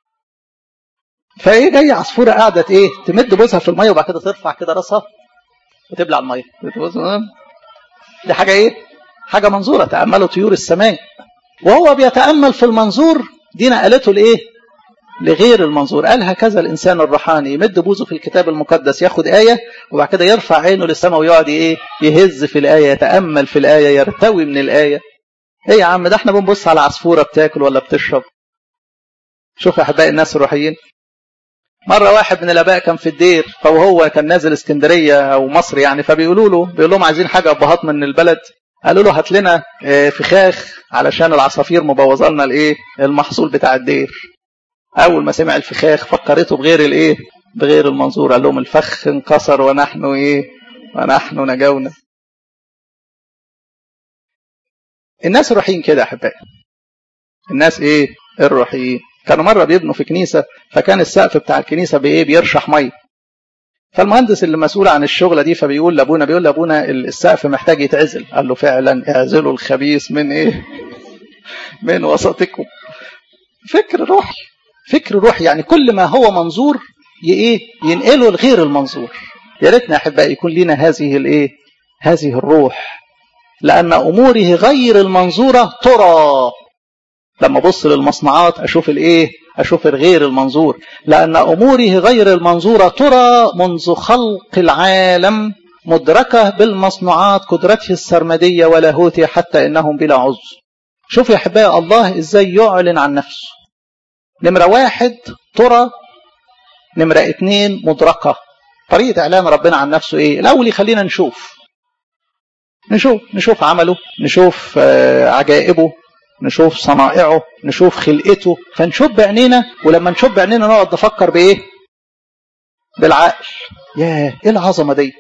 فايه جاية عصفورة قعدت ايه تمد بوزها في المية وبعد كده ترفع كده راسها وتبلع المية دي حاجة ايه حاجة منظورة تأملوا طيور السماء وهو بيتأمل في المنظور دي نقلته لإيه لغير المنظور قال هكذا الإنسان الروحاني يمد بوزه في الكتاب المقدس ياخد آية وبعد كده يرفع عينه للسماء ويقعد إيه يهز في الآية يتأمل في الآية يرتوي من الآية إيه يا عم ده احنا بنبص على عصفورة بتاكل ولا بتشرب شوف يا أحبائي الناس الروحيين مرة واحد من الآباء كان في الدير فهو كان نازل اسكندرية أو مصر يعني فبيقولوا له بيقول لهم عايزين حاجة أبهات من البلد قالوا له هات لنا فخاخ علشان العصافير مبوظه لنا الايه المحصول بتاع الدير اول ما سمع الفخاخ فكرته بغير الايه بغير المنظور قال لهم الفخ انكسر ونحن ايه ونحن نجونا الناس الروحيين كده يا احبائي الناس ايه الروحيين كانوا مره بيبنوا في كنيسه فكان السقف بتاع الكنيسه بايه بيرشح ميه فالمهندس اللي مسؤول عن الشغله دي فبيقول لابونا بيقول لابونا السقف محتاج يتعزل قال له فعلا اعزلوا الخبيث من ايه من وسطكم فكر روحي فكر روحي يعني كل ما هو منظور ايه ينقله لغير المنظور يا ريتنا احبائي يكون لنا هذه الايه هذه الروح لان اموره غير المنظوره ترى لما ابص للمصنعات اشوف الايه اشوف الغير المنظور لان اموره غير المنظوره ترى منذ خلق العالم مدركه بالمصنوعات قدرته السرمديه ولاهوته حتى انهم بلا عذر شوف يا احبائي الله ازاي يعلن عن نفسه نمره واحد ترى نمره اتنين مدركه طريقه اعلان ربنا عن نفسه ايه الاول يخلينا نشوف نشوف نشوف عمله نشوف عجائبه نشوف صنائعه نشوف خلقته فنشوف بعينينا ولما نشوف بعينينا نقعد نفكر بايه بالعقل ياه ايه العظمه ديت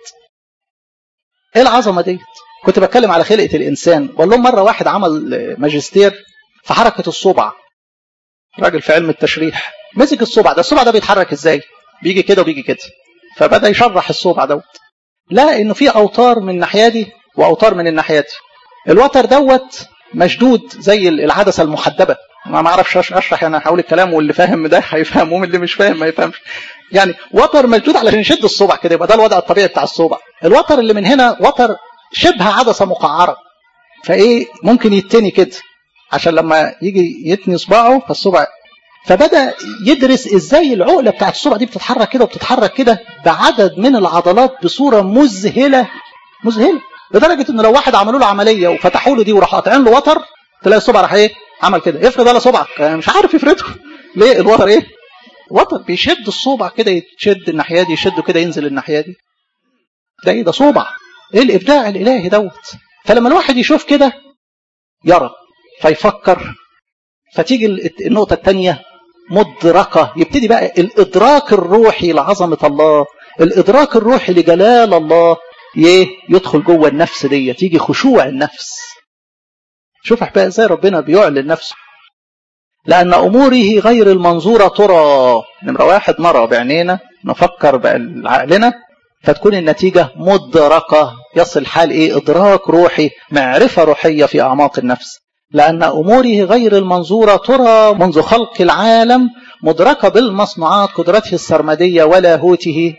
ايه العظمه ديت كنت بتكلم على خلقه الانسان بقول لهم مره واحد عمل ماجستير في حركه الصبع راجل في علم التشريح مسك الصبع ده الصبع ده بيتحرك ازاي بيجي كده وبيجي كده فبدا يشرح الصبع دوت لا انه في اوتار من الناحيه دي واوتار من الناحيه دي الوتر دوت مشدود زي العدسه المحدبه انا ما اعرفش اشرح يعني هقول الكلام واللي فاهم ده هيفهم واللي مش فاهم ما يفهمش يعني وتر مشدود علشان يشد الصبع كده يبقى ده الوضع الطبيعي بتاع الصبع الوتر اللي من هنا وتر شبه عدسه مقعره فايه ممكن يتني كده عشان لما يجي يتني صباعه فالصبع فبدا يدرس ازاي العقله بتاعت الصبع دي بتتحرك كده وبتتحرك كده بعدد من العضلات بصوره مذهله مذهله لدرجه ان لو واحد عملوا له عمليه وفتحوا له دي وراحوا قاطعين له وتر تلاقي الصبع راح ايه عمل كده افرد على صبعك مش عارف يفرده ليه الوتر ايه وتر بيشد الصبع كده يشد الناحيه دي يشده كده ينزل الناحيه دي ده ايه ده صبع ايه الابداع الالهي دوت فلما الواحد يشوف كده يرى فيفكر فتيجي النقطه الثانيه مدركه يبتدي بقى الادراك الروحي لعظمه الله الادراك الروحي لجلال الله ايه يدخل جوه النفس دي تيجي خشوع النفس شوف بقى ازاي ربنا بيعلن نفسه لأن أموره غير المنظورة ترى نمرة واحد نرى بعينينا نفكر بعقلنا فتكون النتيجة مدركة يصل حال إيه إدراك روحي معرفة روحية في أعماق النفس لأن أموره غير المنظورة ترى منذ خلق العالم مدركة بالمصنوعات قدرته السرمدية ولاهوته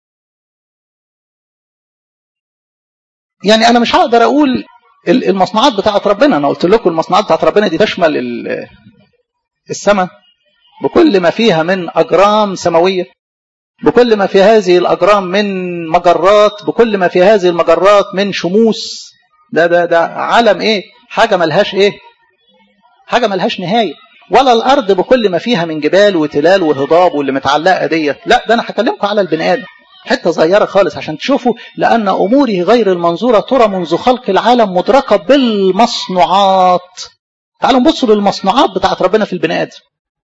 يعني أنا مش هقدر أقول المصنوعات بتاعت ربنا أنا قلت لكم المصنوعات بتاعت ربنا دي تشمل السماء بكل ما فيها من أجرام سماوية بكل ما في هذه الأجرام من مجرات بكل ما في هذه المجرات من شموس ده ده ده عالم إيه حاجة ملهاش إيه حاجة ملهاش نهاية ولا الأرض بكل ما فيها من جبال وتلال وهضاب واللي متعلقة ديت لا ده أنا هكلمكم على البني آدم حتة صغيرة خالص عشان تشوفوا لأن أموره غير المنظورة ترى منذ خلق العالم مدركة بالمصنوعات تعالوا نبصوا للمصنوعات بتاعت ربنا في البني آدم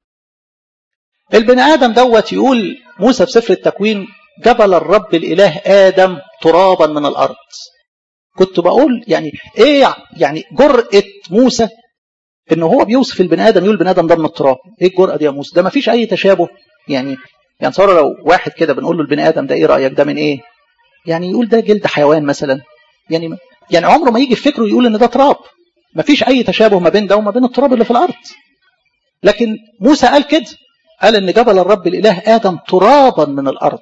البني آدم دوت يقول موسى في سفر التكوين جبل الرب الإله آدم ترابا من الأرض كنت بقول يعني إيه يعني جرأة موسى إن هو بيوصف البني آدم يقول البني آدم ده من التراب إيه الجرأة دي يا موسى ده ما فيش أي تشابه يعني يعني صار لو واحد كده بنقول له البني آدم ده إيه رأيك ده من إيه يعني يقول ده جلد حيوان مثلا يعني يعني عمره ما يجي في فكره يقول إن ده تراب ما فيش أي تشابه ما بين ده وما بين التراب اللي في الأرض لكن موسى قال كده قال ان جبل الرب الاله ادم ترابا من الارض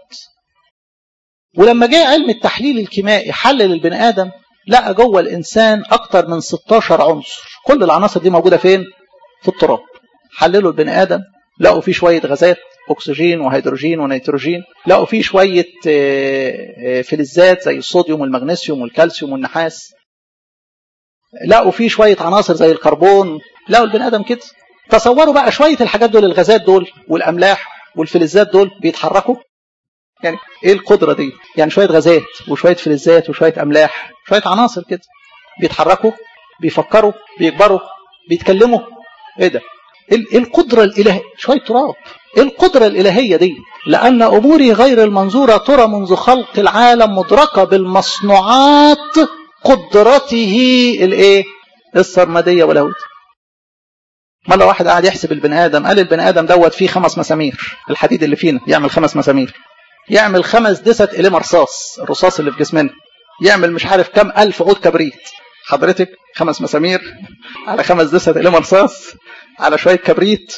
ولما جاء علم التحليل الكيميائي حلل البني ادم لقى جوه الانسان اكتر من 16 عنصر كل العناصر دي موجوده فين في التراب حللوا البني ادم لقوا فيه شويه غازات اكسجين وهيدروجين ونيتروجين لقوا فيه شويه فلزات زي الصوديوم والمغنيسيوم والكالسيوم والنحاس لقوا فيه شويه عناصر زي الكربون لقوا البني ادم كده تصوروا بقى شوية الحاجات دول الغازات دول والأملاح والفلزات دول بيتحركوا يعني ايه القدرة دي يعني شوية غازات وشوية فلزات وشوية أملاح شوية عناصر كده بيتحركوا بيفكروا بيكبروا بيتكلموا ايه ده ايه القدرة الإلهية شوية تراب ايه القدرة الإلهية دي لأن أموري غير المنظورة ترى منذ خلق العالم مدركة بالمصنوعات قدرته الايه السرمدية والهوت ما لو واحد قاعد يحسب البني ادم قال البني ادم دوت فيه خمس مسامير الحديد اللي فينا يعمل خمس مسامير يعمل خمس دست اليه رصاص الرصاص اللي في جسمنا يعمل مش عارف كم الف عود كبريت حضرتك خمس مسامير على خمس دست اليه رصاص على شويه كبريت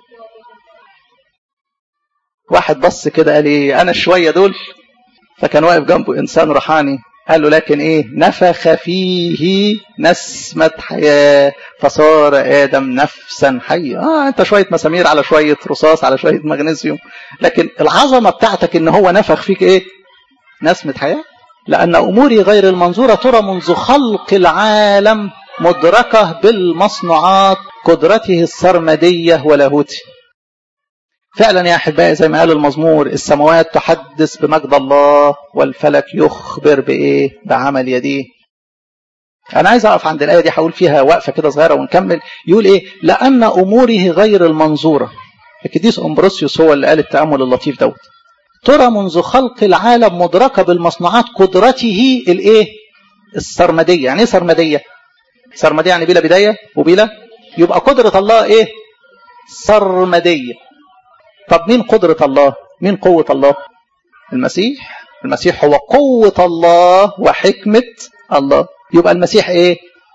واحد بص كده قال ايه انا الشويه دول فكان واقف جنبه انسان روحاني قال له لكن ايه نفخ فيه نسمة حياة فصار آدم نفسا حية آه انت شوية مسامير على شوية رصاص على شوية مغنيسيوم لكن العظمة بتاعتك ان هو نفخ فيك ايه نسمة حياة لأن أموري غير المنظورة ترى منذ خلق العالم مدركة بالمصنوعات قدرته السرمدية ولاهوته فعلا يا احبائي زي ما قال المزمور السماوات تحدث بمجد الله والفلك يخبر بايه بعمل يديه انا عايز اقف عند الايه دي هقول فيها وقفه كده صغيره ونكمل يقول ايه لان اموره غير المنظوره القديس امبروسيوس هو اللي قال التامل اللطيف دوت ترى منذ خلق العالم مدركه بالمصنوعات قدرته الايه السرمديه يعني ايه سرمديه سرمديه يعني بلا بدايه وبلا يبقى قدره الله ايه سرمديه طب مين قدرة الله مين قوة الله المسيح المسيح هو قوة الله وحكمة الله يبقى المسيح ايه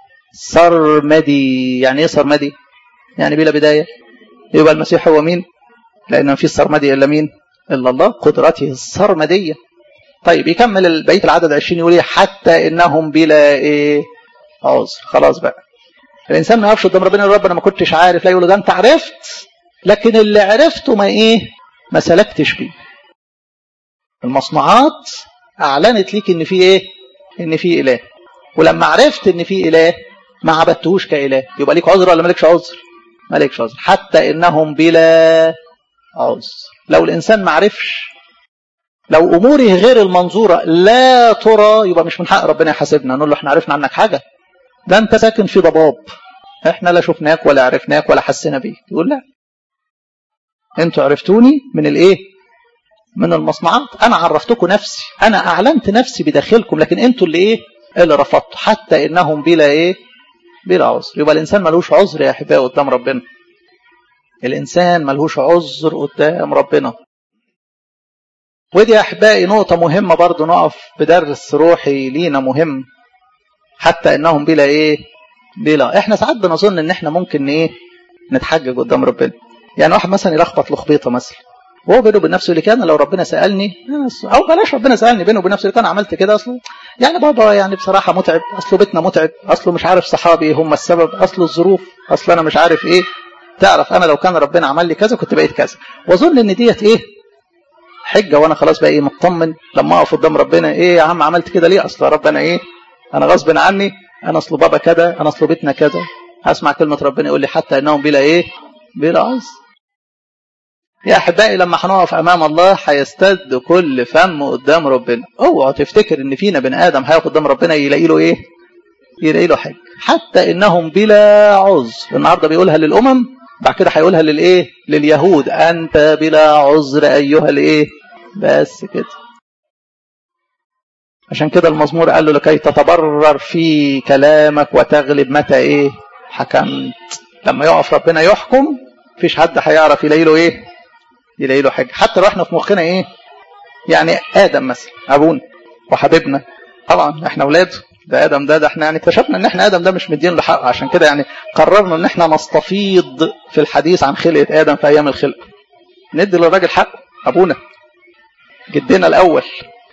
سرمدي يعني ايه سرمدي يعني بلا بداية يبقى المسيح هو مين لأن ما فيش سرمدي إلا مين إلا الله قدرته السرمدية طيب يكمل بقية العدد 20 يقول ايه حتى إنهم بلا ايه عذر خلاص بقى الإنسان ما يقفش قدام ربنا يقول رب أنا ما كنتش عارف لا يقول له ده أنت عرفت لكن اللي عرفته ما ايه ما سلكتش بيه المصنوعات اعلنت ليك ان في ايه ان في اله ولما عرفت ان في اله ما عبدتهوش كاله يبقى ليك عذر ولا مالكش عذر مالكش عذر حتى انهم بلا عذر لو الانسان ما عرفش لو اموره غير المنظوره لا ترى يبقى مش من حق ربنا يحاسبنا نقول له احنا عرفنا عنك حاجه ده انت ساكن في ضباب احنا لا شفناك ولا عرفناك ولا حسينا بيك يقول لا انتوا عرفتوني من الايه من المصنعات انا عرفتكم نفسي انا اعلنت نفسي بداخلكم لكن انتوا اللي ايه اللي رفضتوا حتى انهم بلا ايه بلا عذر يبقى الانسان ملوش عذر يا احبائي قدام ربنا الانسان ملهوش عذر قدام ربنا ودي يا احبائي نقطة مهمة برضو نقف بدرس روحي لينا مهم حتى انهم بلا ايه بلا احنا ساعات بنظن ان احنا ممكن ايه نتحجج قدام ربنا يعني واحد مثلا يلخبط لخبيطه مثلا وهو بينه وبين نفسه اللي كان لو ربنا سالني او بلاش ربنا سالني بينه وبين نفسه اللي كان عملت كده اصله يعني بابا يعني بصراحه متعب اصله بيتنا متعب اصله مش عارف صحابي هم السبب اصله الظروف اصل انا مش عارف ايه تعرف انا لو كان ربنا عمل لي كذا كنت بقيت كذا واظن ان ديت ايه حجه وانا خلاص بقى ايه مطمن لما اقف قدام ربنا ايه يا عم عملت كده ليه اصل ربنا ايه انا غصب عني انا اصل بابا كذا انا اصل بيتنا كذا هسمع كلمه ربنا يقول لي حتى انهم بلا ايه بلا عذر يا احبائي لما هنقف امام الله هيستد كل فم قدام ربنا اوعوا تفتكر ان فينا بني ادم هيقف قدام ربنا يلاقي له ايه يلاقي له حاجه حتى انهم بلا عذر النهارده بيقولها للامم بعد كده هيقولها للايه لليهود انت بلا عذر ايها الايه بس كده عشان كده المزمور قال له لكي تتبرر في كلامك وتغلب متى ايه حكمت لما يقف ربنا يحكم مفيش حد هيعرف يلاقي له ايه يلاقي له حاجه حتى لو احنا في مخنا ايه يعني ادم مثلا ابونا وحبيبنا طبعا احنا اولاده ده ادم ده ده احنا يعني اكتشفنا ان احنا ادم ده مش مدين له حقه عشان كده يعني قررنا ان احنا نستفيض في الحديث عن خلقه ادم في ايام الخلق ندي للراجل حقه ابونا جدنا الاول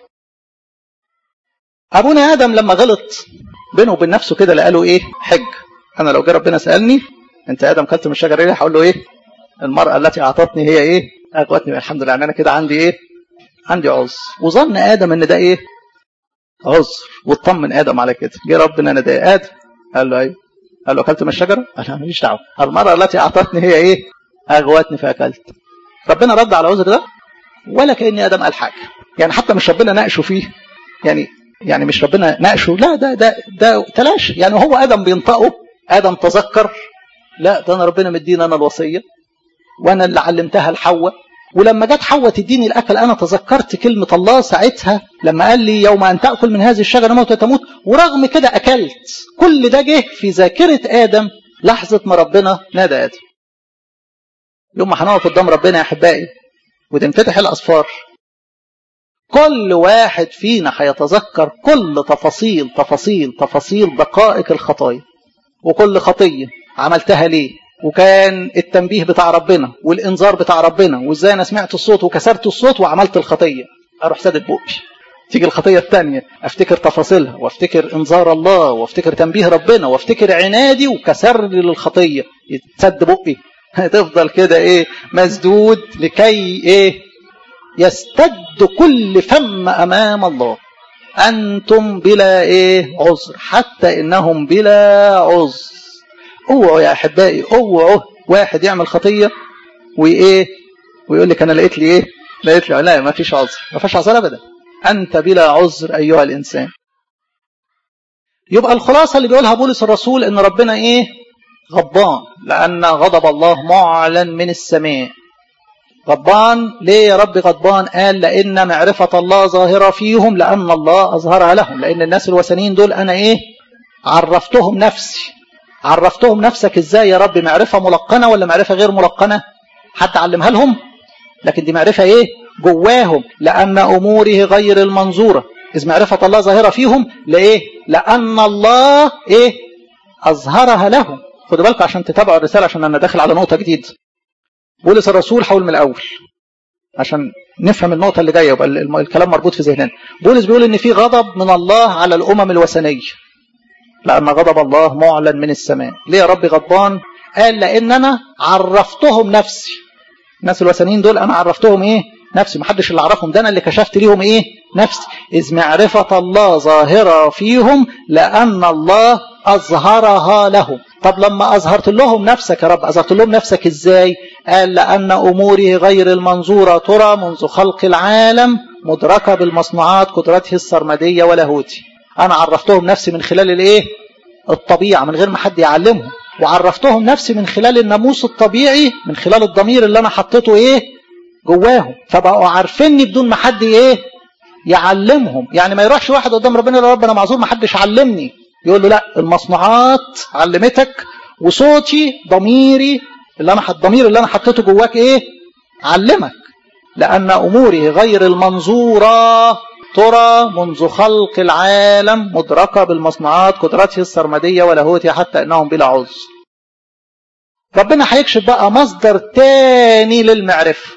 ابونا ادم لما غلط بينه وبين نفسه كده لقى له ايه حج انا لو جه ربنا سالني انت ادم كلت من الشجره ليه هقول له ايه المراه التي اعطتني هي ايه اغوتني الحمد لله ان انا كده عندي ايه عندي عذر وظن ادم ان ده ايه عذر واطمن ادم على كده جه ربنا انا ده ادم قال له ايوه قال له اكلت من الشجره قال له ماليش دعوه المراه التي اعطتني هي ايه اغوتني فاكلت ربنا رد على العذر ده ولا كان ادم قال حاجه يعني حتى مش ربنا ناقشه فيه يعني يعني مش ربنا ناقشه لا ده ده ده تلاشى يعني هو ادم بينطقه ادم تذكر لا ده انا ربنا مدينا انا الوصيه وانا اللي علمتها لحواء ولما جت حواء تديني الاكل انا تذكرت كلمه الله ساعتها لما قال لي يوم ان تاكل من هذه الشجره موت تموت ورغم كده اكلت كل ده جه في ذاكره ادم لحظه ما ربنا نادى ادم يوم ما هنقف قدام ربنا يا احبائي وتنفتح الاسفار كل واحد فينا هيتذكر كل تفاصيل تفاصيل تفاصيل دقائق الخطايا وكل خطيه عملتها ليه وكان التنبيه بتاع ربنا والانذار بتاع ربنا وازاي انا سمعت الصوت وكسرت الصوت وعملت الخطيه اروح سادد بقي تيجي الخطيه الثانيه افتكر تفاصيلها وافتكر انذار الله وافتكر تنبيه ربنا وافتكر عنادي وكسر للخطيه يتسد بقي تفضل كده ايه مسدود لكي ايه يستد كل فم امام الله انتم بلا ايه عذر حتى انهم بلا عذر اوعوا يا احبائي اوعوا واحد يعمل خطيه وايه ويقول لك انا لقيت لي ايه لقيت لي لا ما فيش عذر ما فيش عذر ابدا انت بلا عذر ايها الانسان يبقى الخلاصه اللي بيقولها بولس الرسول ان ربنا ايه غضبان لان غضب الله معلن من السماء غضبان ليه يا رب غضبان قال لان معرفه الله ظاهره فيهم لان الله اظهرها لهم لان الناس الوثنيين دول انا ايه عرفتهم نفسي عرفتهم نفسك ازاي يا رب معرفة ملقنة ولا معرفة غير ملقنة حتى علمها لهم لكن دي معرفة ايه جواهم لأن أموره غير المنظورة إذ معرفة الله ظاهرة فيهم لإيه لأن الله إيه أظهرها لهم خدوا بالكم عشان تتابعوا الرسالة عشان أنا داخل على نقطة جديدة بولس الرسول حول من الأول عشان نفهم النقطة اللي جاية يبقى الكلام مربوط في ذهننا بولس بيقول إن في غضب من الله على الأمم الوثنية لأن غضب الله معلن من السماء ليه يا رب غضبان قال لأن أنا عرفتهم نفسي الناس الوثنيين دول أنا عرفتهم إيه نفسي محدش اللي عرفهم ده أنا اللي كشفت ليهم إيه نفسي إذ معرفة الله ظاهرة فيهم لأن الله أظهرها لهم طب لما أظهرت لهم نفسك يا رب أظهرت لهم نفسك إزاي قال لأن أموري غير المنظورة ترى منذ خلق العالم مدركة بالمصنوعات قدرته السرمدية ولاهوتي أنا عرفتهم نفسي من خلال الإيه الطبيعة من غير ما حد يعلمهم وعرفتهم نفسي من خلال الناموس الطبيعي من خلال الضمير اللي أنا حطيته إيه جواهم فبقوا عارفيني بدون ما حد إيه يعلمهم يعني ما يروحش واحد قدام ربنا يقول رب انا معذور ما حدش علمني يقول له لا المصنوعات علمتك وصوتي ضميري اللي انا الضمير اللي انا حطيته جواك ايه علمك لان اموري غير المنظوره ترى منذ خلق العالم مدركه بالمصنوعات قدرته السرمديه ولاهوتي حتى انهم بلا عذر ربنا هيكشف بقى مصدر تاني للمعرفه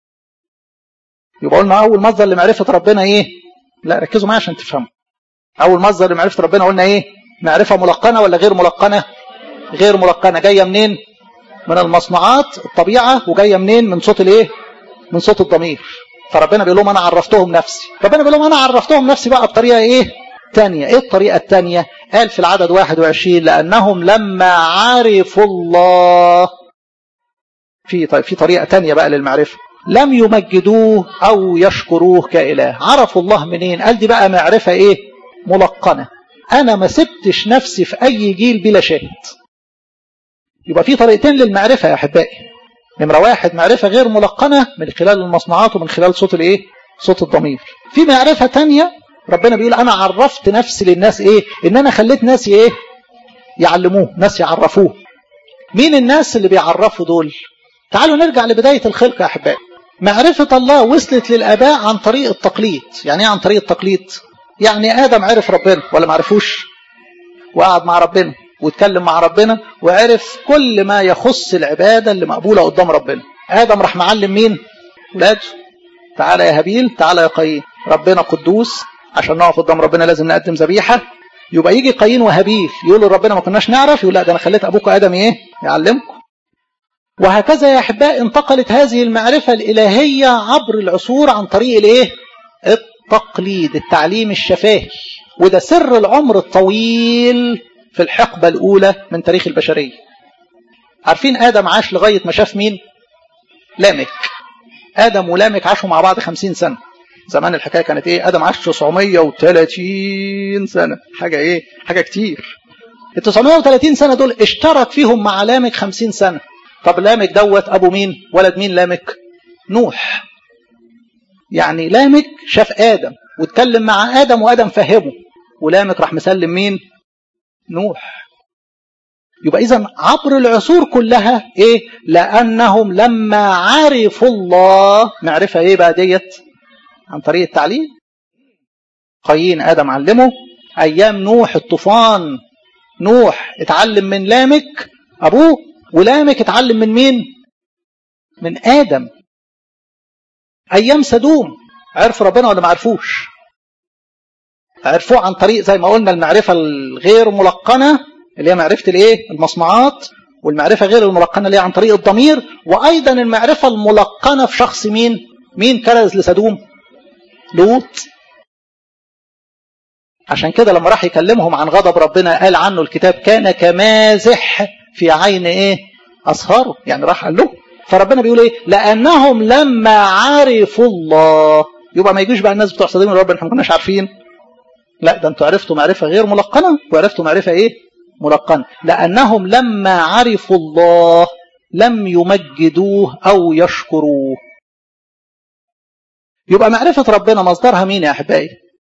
يبقى قلنا اول مصدر لمعرفه ربنا ايه لا ركزوا معايا عشان تفهموا اول مصدر لمعرفه ربنا قلنا ايه معرفه ملقنه ولا غير ملقنه غير ملقنه جايه منين من المصنوعات الطبيعه وجايه منين من صوت الايه من صوت الضمير فربنا بيقول لهم انا عرفتهم نفسي ربنا بيقول لهم انا عرفتهم نفسي بقى بطريقه ايه تانية ايه الطريقه التانية قال في العدد 21 لانهم لما عرفوا الله في طيب في طريقه تانية بقى للمعرفه لم يمجدوه او يشكروه كاله عرفوا الله منين قال دي بقى معرفه ايه ملقنه انا ما سبتش نفسي في اي جيل بلا شاهد يبقى في طريقتين للمعرفه يا احبائي نمره واحد معرفه غير ملقنه من خلال المصنوعات ومن خلال صوت الايه صوت الضمير في معرفه تانية ربنا بيقول انا عرفت نفسي للناس ايه ان انا خليت ناس ايه يعلموه ناس يعرفوه مين الناس اللي بيعرفوا دول تعالوا نرجع لبدايه الخلق يا احبائي معرفة الله وصلت للآباء عن طريق التقليد يعني ايه عن طريق التقليد يعني آدم عرف ربنا ولا ما عرفوش وقعد مع ربنا واتكلم مع ربنا وعرف كل ما يخص العبادة اللي مقبولة قدام ربنا آدم راح معلم مين ولاده تعالى يا هابيل تعالى يا قايين ربنا قدوس عشان نقف قدام ربنا لازم نقدم ذبيحة يبقى يجي قايين وهابيل يقولوا ربنا ما كناش نعرف يقول لا ده انا خليت ابوك ادم ايه يعلمكم وهكذا يا احباء انتقلت هذه المعرفة الإلهية عبر العصور عن طريق الايه التقليد التعليم الشفاهي وده سر العمر الطويل في الحقبة الأولى من تاريخ البشرية عارفين آدم عاش لغاية ما شاف مين لامك آدم ولامك عاشوا مع بعض خمسين سنة زمان الحكاية كانت ايه آدم عاش 930 سنة حاجة ايه حاجة كتير ال 930 سنة دول اشترك فيهم مع لامك 50 سنة طب لامك دوت ابو مين ولد مين لامك نوح يعني لامك شاف ادم واتكلم مع ادم وادم فهمه ولامك راح مسلم مين نوح يبقى اذا عبر العصور كلها ايه لانهم لما عرفوا الله معرفه ايه بقى ديت عن طريق التعليم قايين ادم علمه ايام نوح الطوفان نوح اتعلم من لامك ابوه ولامك اتعلم من مين من ادم ايام سدوم عرف ربنا ولا ما عرفوش عرفوه عن طريق زي ما قلنا المعرفه الغير ملقنه اللي هي معرفه الايه المصنوعات والمعرفه غير الملقنه اللي هي عن طريق الضمير وايضا المعرفه الملقنه في شخص مين مين كرز لسدوم لوط عشان كده لما راح يكلمهم عن غضب ربنا قال عنه الكتاب كان كمازح في عين ايه اصهاره يعني راح قال له فربنا بيقول ايه لانهم لما عرفوا الله يبقى ما يجيش بقى الناس بتوع صديقنا رب احنا ما كناش عارفين لا ده انتوا عرفتوا معرفه غير ملقنه وعرفتوا معرفه ايه ملقنه لانهم لما عرفوا الله لم يمجدوه او يشكروه يبقى معرفه ربنا مصدرها مين يا احبائي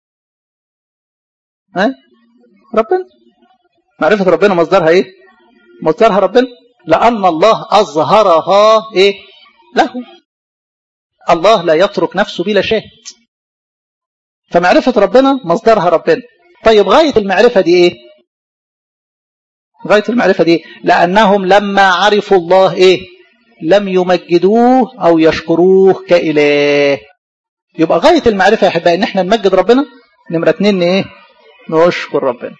ها ربنا معرفه ربنا مصدرها ايه مصدرها ربنا لأن الله أظهرها إيه له الله لا يترك نفسه بلا شاهد فمعرفة ربنا مصدرها ربنا طيب غاية المعرفة دي إيه غاية المعرفة دي لأنهم لما عرفوا الله إيه لم يمجدوه أو يشكروه كإله يبقى غاية المعرفة يا أحبائي إن إحنا نمجد ربنا نمرة اتنين إيه نشكر ربنا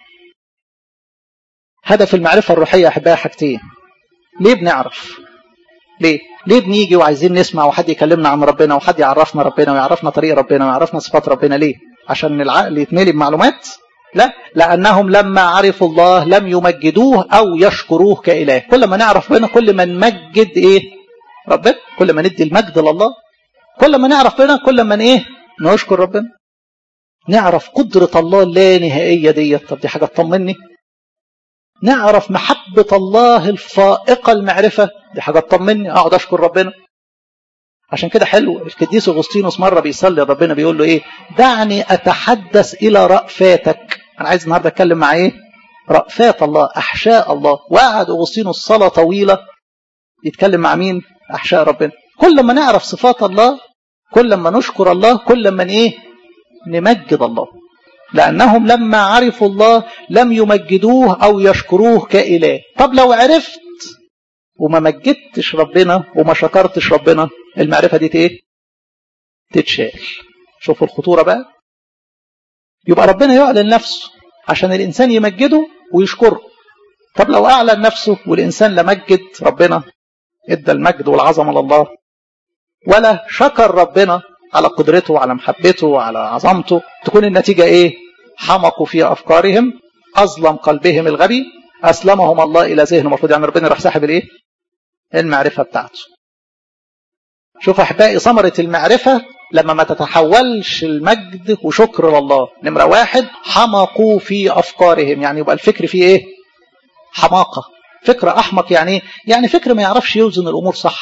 هدف المعرفة الروحية يا أحبائي حاجتين ليه بنعرف ليه ليه بنيجي وعايزين نسمع وحد يكلمنا عن ربنا وحد يعرفنا ربنا ويعرفنا طريق ربنا ويعرفنا صفات ربنا ليه عشان العقل يتملي بمعلومات لا لأنهم لما عرفوا الله لم يمجدوه أو يشكروه كإله كل ما نعرف ربنا كل ما نمجد إيه ربنا كل ما ندي المجد لله كل ما نعرف ربنا كل ما إيه نشكر ربنا نعرف قدرة الله اللا نهائية ديت طب دي حاجة تطمني نعرف محبة الله الفائقة المعرفة دي حاجة تطمني أقعد أشكر ربنا عشان كده حلو القديس أغسطينوس مرة بيصلي ربنا بيقول له إيه دعني أتحدث إلى رأفاتك أنا عايز النهاردة أتكلم مع إيه رأفات الله أحشاء الله وقعد أغسطينوس صلاة طويلة يتكلم مع مين أحشاء ربنا كل ما نعرف صفات الله كل ما نشكر الله كل ما إيه نمجد الله لأنهم لما عرفوا الله لم يمجدوه أو يشكروه كإله طب لو عرفت وما مجدتش ربنا وما شكرتش ربنا المعرفة دي ايه تتشال شوفوا الخطورة بقى يبقى ربنا يعلن نفسه عشان الإنسان يمجده ويشكره طب لو أعلن نفسه والإنسان لا مجد ربنا ادى المجد والعظمة لله ولا شكر ربنا على قدرته وعلى محبته وعلى عظمته تكون النتيجة ايه حمقوا في أفكارهم أظلم قلبهم الغبي أسلمهم الله إلى ذهن المفروض يعني ربنا راح ساحب الايه المعرفة بتاعته شوف أحبائي ثمرة المعرفة لما ما تتحولش المجد وشكر لله نمرة واحد حمقوا في أفكارهم يعني يبقى الفكر فيه ايه حماقة فكر أحمق يعني ايه يعني فكر ما يعرفش يوزن الأمور صح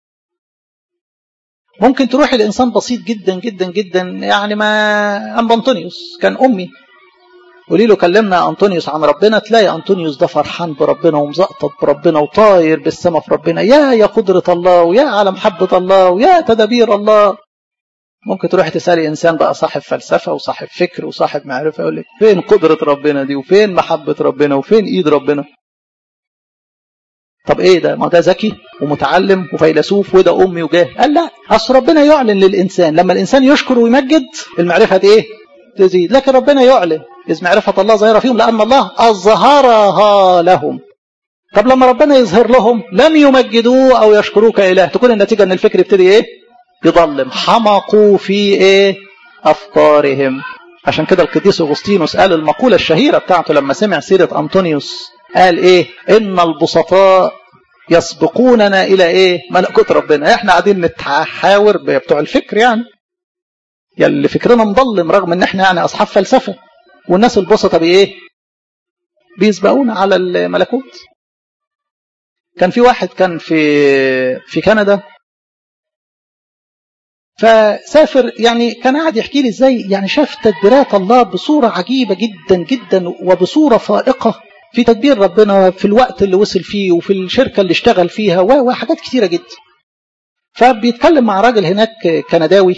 ممكن تروح الإنسان بسيط جدا جدا جدا يعني ما أم أنطونيوس كان أمي قولي له كلمنا أنطونيوس عن ربنا تلاقي أنطونيوس ده فرحان بربنا ومزقطط بربنا وطاير بالسما في ربنا يا يا قدرة الله ويا على محبة الله ويا تدابير الله ممكن تروح تسألي إنسان بقى صاحب فلسفة وصاحب فكر وصاحب معرفة يقول لك فين قدرة ربنا دي وفين محبة ربنا وفين إيد ربنا طب ايه ده ما ده ذكي ومتعلم وفيلسوف وده امي وجاه قال لا اصل ربنا يعلن للانسان لما الانسان يشكر ويمجد المعرفه دي ايه تزيد لكن ربنا يعلن اذ معرفه الله ظاهره فيهم لان الله اظهرها لهم طب لما ربنا يظهر لهم لم يمجدوه او يشكروه كاله تكون النتيجه ان الفكر يبتدي ايه يضلم حمقوا في ايه افكارهم عشان كده القديس اغسطينوس قال المقوله الشهيره بتاعته لما سمع سيره انطونيوس قال ايه ان البسطاء يسبقوننا الى ايه ملكوت ربنا احنا قاعدين نتحاور بتوع الفكر يعني يلي فكرنا مضلم رغم ان احنا يعني اصحاب فلسفه والناس البسطة بايه بيسبقونا على الملكوت كان في واحد كان في في كندا فسافر يعني كان قاعد يحكي لي ازاي يعني شاف تدبيرات الله بصوره عجيبه جدا جدا وبصوره فائقه في تدبير ربنا في الوقت اللي وصل فيه وفي الشركة اللي اشتغل فيها وحاجات كتيرة جدا فبيتكلم مع راجل هناك كنداوي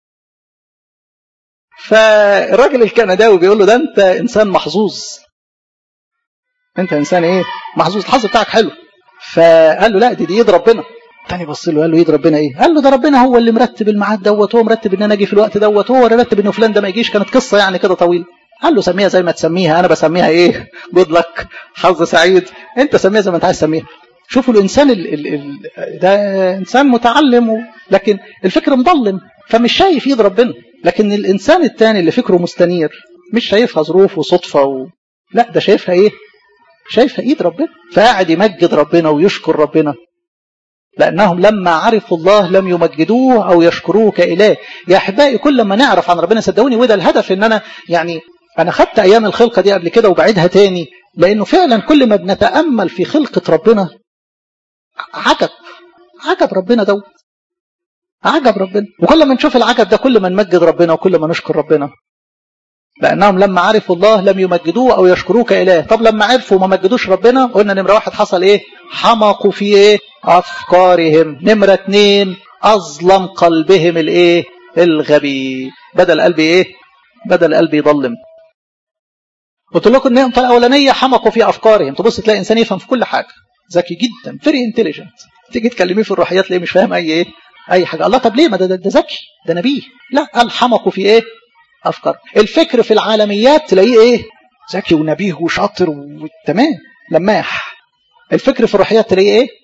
فالراجل الكنداوي بيقول له ده انت انسان محظوظ انت انسان ايه محظوظ الحظ بتاعك حلو فقال له لا دي دي ايد ربنا تاني بص له قال له ايد ربنا ايه قال له ده ربنا هو اللي مرتب الميعاد دوت هو مرتب ان انا اجي في الوقت دوت هو اللي مرتب انه فلان ده ما يجيش كانت قصه يعني كده طويله قال له سميها زي ما تسميها انا بسميها ايه جود لك حظ سعيد انت سميها زي ما انت عايز تسميها شوفوا الانسان ال ال ال ده انسان متعلم و... لكن الفكر مضلم فمش شايف ايد ربنا لكن الانسان الثاني اللي فكره مستنير مش شايفها ظروف وصدفه و... لا ده شايفها ايه شايفها ايد ربنا فقاعد يمجد ربنا ويشكر ربنا لأنهم لما عرفوا الله لم يمجدوه أو يشكروه كإله يا أحبائي كل ما نعرف عن ربنا صدقوني وده الهدف إن أنا يعني أنا خدت أيام الخلقة دي قبل كده وبعيدها تاني لأنه فعلا كل ما بنتأمل في خلقة ربنا عجب عجب ربنا دوت عجب ربنا وكل ما نشوف العجب ده كل ما نمجد ربنا وكل ما نشكر ربنا لأنهم لما عرفوا الله لم يمجدوه أو يشكروه كإله طب لما عرفوا وما مجدوش ربنا قلنا نمرة واحد حصل إيه حمقوا في إيه أفكارهم نمرة اتنين أظلم قلبهم الإيه الغبي بدل قلبي إيه بدل قلبي يضلم قلت لكم النقطة الأولانية حمقوا في أفكارهم تبص تلاقي إنسان يفهم في كل حاجة ذكي جدا فيري انتليجنت تيجي تكلميه في الروحيات تلاقيه مش فاهم أي إيه أي حاجة الله طب ليه ما ده ده, ده ذكي ده نبيه لا قال حمقوا في إيه أفكار الفكر في العالميات تلاقيه إيه ذكي ونبيه وشاطر وتمام لماح الفكر في الروحيات تلاقيه إيه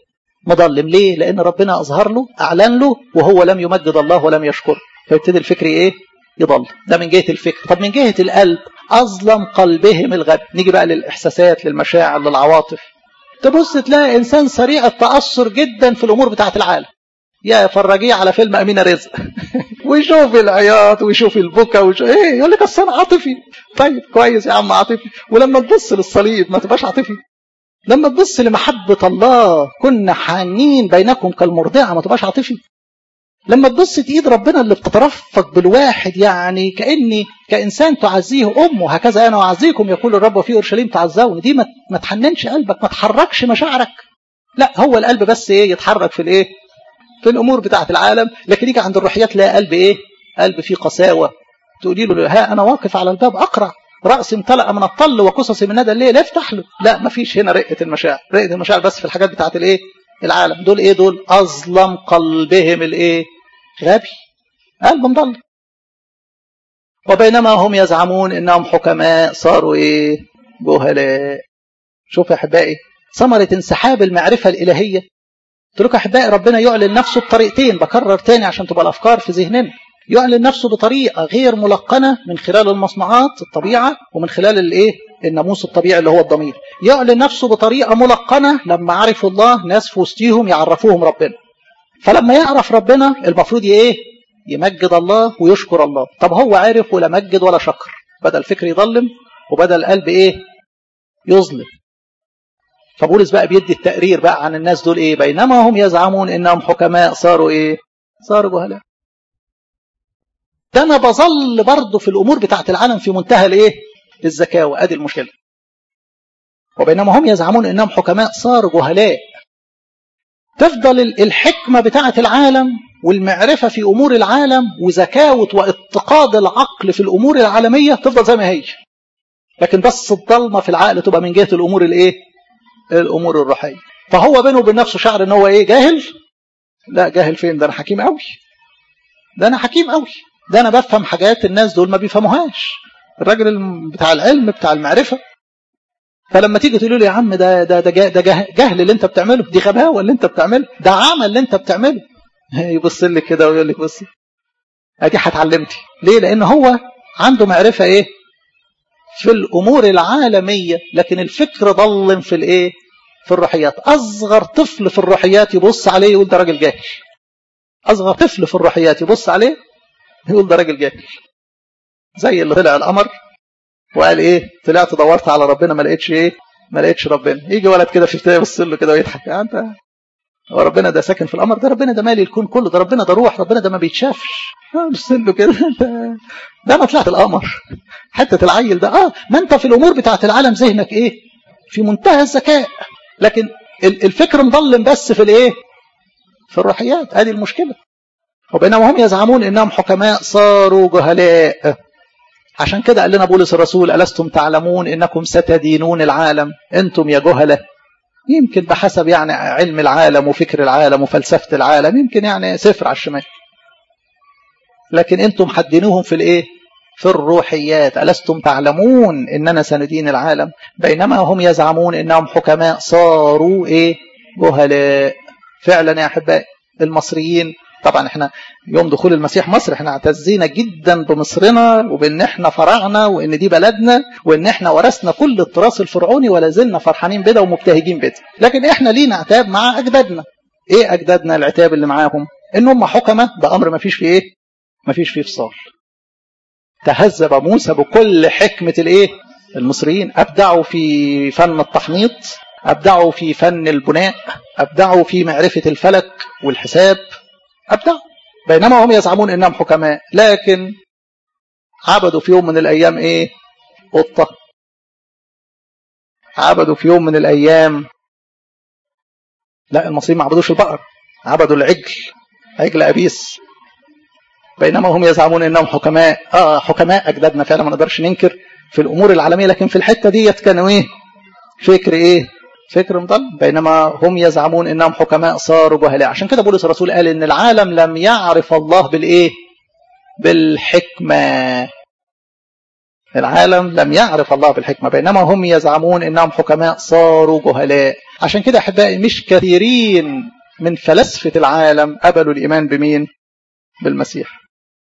مضلم ليه لان ربنا اظهر له اعلن له وهو لم يمجد الله ولم يشكره فيبتدي الفكر ايه يضل ده من جهه الفكر طب من جهه القلب اظلم قلبهم الغبي نيجي بقى للاحساسات للمشاعر للعواطف تبص تلاقي انسان سريع التاثر جدا في الامور بتاعه العالم يا فرجيه على فيلم امينه رزق ويشوف العياط ويشوف البكا ويشوف ايه يقول لك اصل انا عاطفي طيب كويس يا عم عاطفي ولما تبص للصليب ما تبقاش عاطفي لما تبص لمحبة الله كنا حانين بينكم كالمرضعة ما تبقاش عاطفي لما تبص ايد ربنا اللي بتترفق بالواحد يعني كاني كانسان تعزيه امه هكذا انا اعزيكم يقول الرب في اورشليم تعزوني دي ما, ما تحننش قلبك ما تحركش مشاعرك لا هو القلب بس ايه يتحرك في الايه في الامور بتاعه العالم لكن يجي عند الروحيات لا قلب ايه قلب فيه قساوه تقولي له ها انا واقف على الباب اقرع راسي امتلأ من الطل وقصصي من ندى الليل افتح له لا ما فيش هنا رقه المشاعر رقه المشاعر بس في الحاجات بتاعه الايه العالم دول ايه دول اظلم قلبهم الايه غبي قلب مضل وبينما هم يزعمون انهم حكماء صاروا ايه جهلاء شوف يا احبائي ثمره انسحاب المعرفه الالهيه قلت لكم احبائي ربنا يعلن نفسه بطريقتين بكرر تاني عشان تبقى الافكار في ذهننا يعلن نفسه بطريقه غير ملقنه من خلال المصنوعات الطبيعه ومن خلال الايه الناموس الطبيعي اللي هو الضمير يعلن نفسه بطريقه ملقنه لما عرفوا الله ناس في وسطيهم يعرفوهم ربنا فلما يعرف ربنا المفروض ايه يمجد الله ويشكر الله طب هو عرف ولا مجد ولا شكر بدا الفكر يظلم وبدا القلب ايه يظلم فبولس بقى بيدي التقرير بقى عن الناس دول ايه بينما هم يزعمون انهم حكماء صاروا ايه صاروا جهلاء ده انا بظل برضه في الامور بتاعت العالم في منتهى الايه الذكاوه ادي المشكله وبينما هم يزعمون انهم حكماء صاروا جهلاء تفضل الحكمه بتاعت العالم والمعرفه في امور العالم وذكاوه واتقاد العقل في الامور العالميه تفضل زي ما هي لكن بس الضلمه في العقل تبقى من جهه الامور الايه الامور الروحيه فهو بينه وبين نفسه شعر ان هو ايه جاهل لا جاهل فين ده انا حكيم قوي ده انا حكيم قوي ده انا بفهم حاجات الناس دول ما بيفهموهاش الراجل بتاع العلم بتاع المعرفه فلما تيجي تقول له يا عم ده ده ده ده جهل اللي انت بتعمله دي غباوه اللي انت بتعمله ده عمل اللي انت بتعمله يبص لك كده ويقول لك بصي ادي هتعلمتي ليه لان هو عنده معرفه ايه في الامور العالميه لكن الفكر ضلم في الايه في الروحيات اصغر طفل في الروحيات يبص عليه يقول ده راجل جاهل اصغر طفل في الروحيات يبص عليه يقول ده راجل جاهل زي اللي طلع القمر وقال ايه طلعت دورت على ربنا ما لقيتش ايه ما لقيتش ربنا يجي ولد كده في ابتدائي يبص له كده ويضحك يعني انت هو ربنا ده ساكن في القمر ده ربنا ده مالي الكون كله ده ربنا ده روح ربنا ده ما بيتشافش بص له كده ده انا طلعت القمر حته العيل ده اه ما انت في الامور بتاعت العالم ذهنك ايه في منتهى الذكاء لكن الفكر مضلم بس في الايه في الروحيات ادي المشكله وبينما هم يزعمون انهم حكماء صاروا جهلاء عشان كده قال لنا بولس الرسول ألستم تعلمون إنكم ستدينون العالم أنتم يا جهلة يمكن بحسب يعني علم العالم وفكر العالم وفلسفة العالم يمكن يعني صفر على الشمال لكن أنتم حدينوهم في الإيه في الروحيات ألستم تعلمون إننا سندين العالم بينما هم يزعمون إنهم حكماء صاروا إيه جهلاء فعلا يا أحبائي المصريين طبعا احنا يوم دخول المسيح مصر احنا اعتزينا جدا بمصرنا وبان احنا فرعنا وان دي بلدنا وان احنا ورثنا كل التراث الفرعوني ولا زلنا فرحانين بده ومبتهجين بده لكن احنا لينا عتاب مع اجدادنا ايه اجدادنا العتاب اللي معاهم ان هم حكمه ده امر ما فيش فيه ايه ما فيش فيه فصال تهذب موسى بكل حكمه الايه المصريين ابدعوا في فن التحنيط ابدعوا في فن البناء ابدعوا في معرفه الفلك والحساب أبدعوا بينما هم يزعمون إنهم حكماء لكن عبدوا في يوم من الأيام إيه قطة عبدوا في يوم من الأيام لا المصريين ما عبدوش البقر عبدوا العجل عجل أبيس بينما هم يزعمون إنهم حكماء آه حكماء أجدادنا فعلا ما نقدرش ننكر في الأمور العالمية لكن في الحتة ديت كانوا إيه فكر إيه فكر مضل بينما هم يزعمون انهم حكماء صاروا جهلاء عشان كده بولس الرسول قال ان العالم لم يعرف الله بالايه بالحكمه العالم لم يعرف الله بالحكمة بينما هم يزعمون انهم حكماء صاروا جهلاء عشان كده احبائي مش كثيرين من فلسفة العالم قبلوا الايمان بمين بالمسيح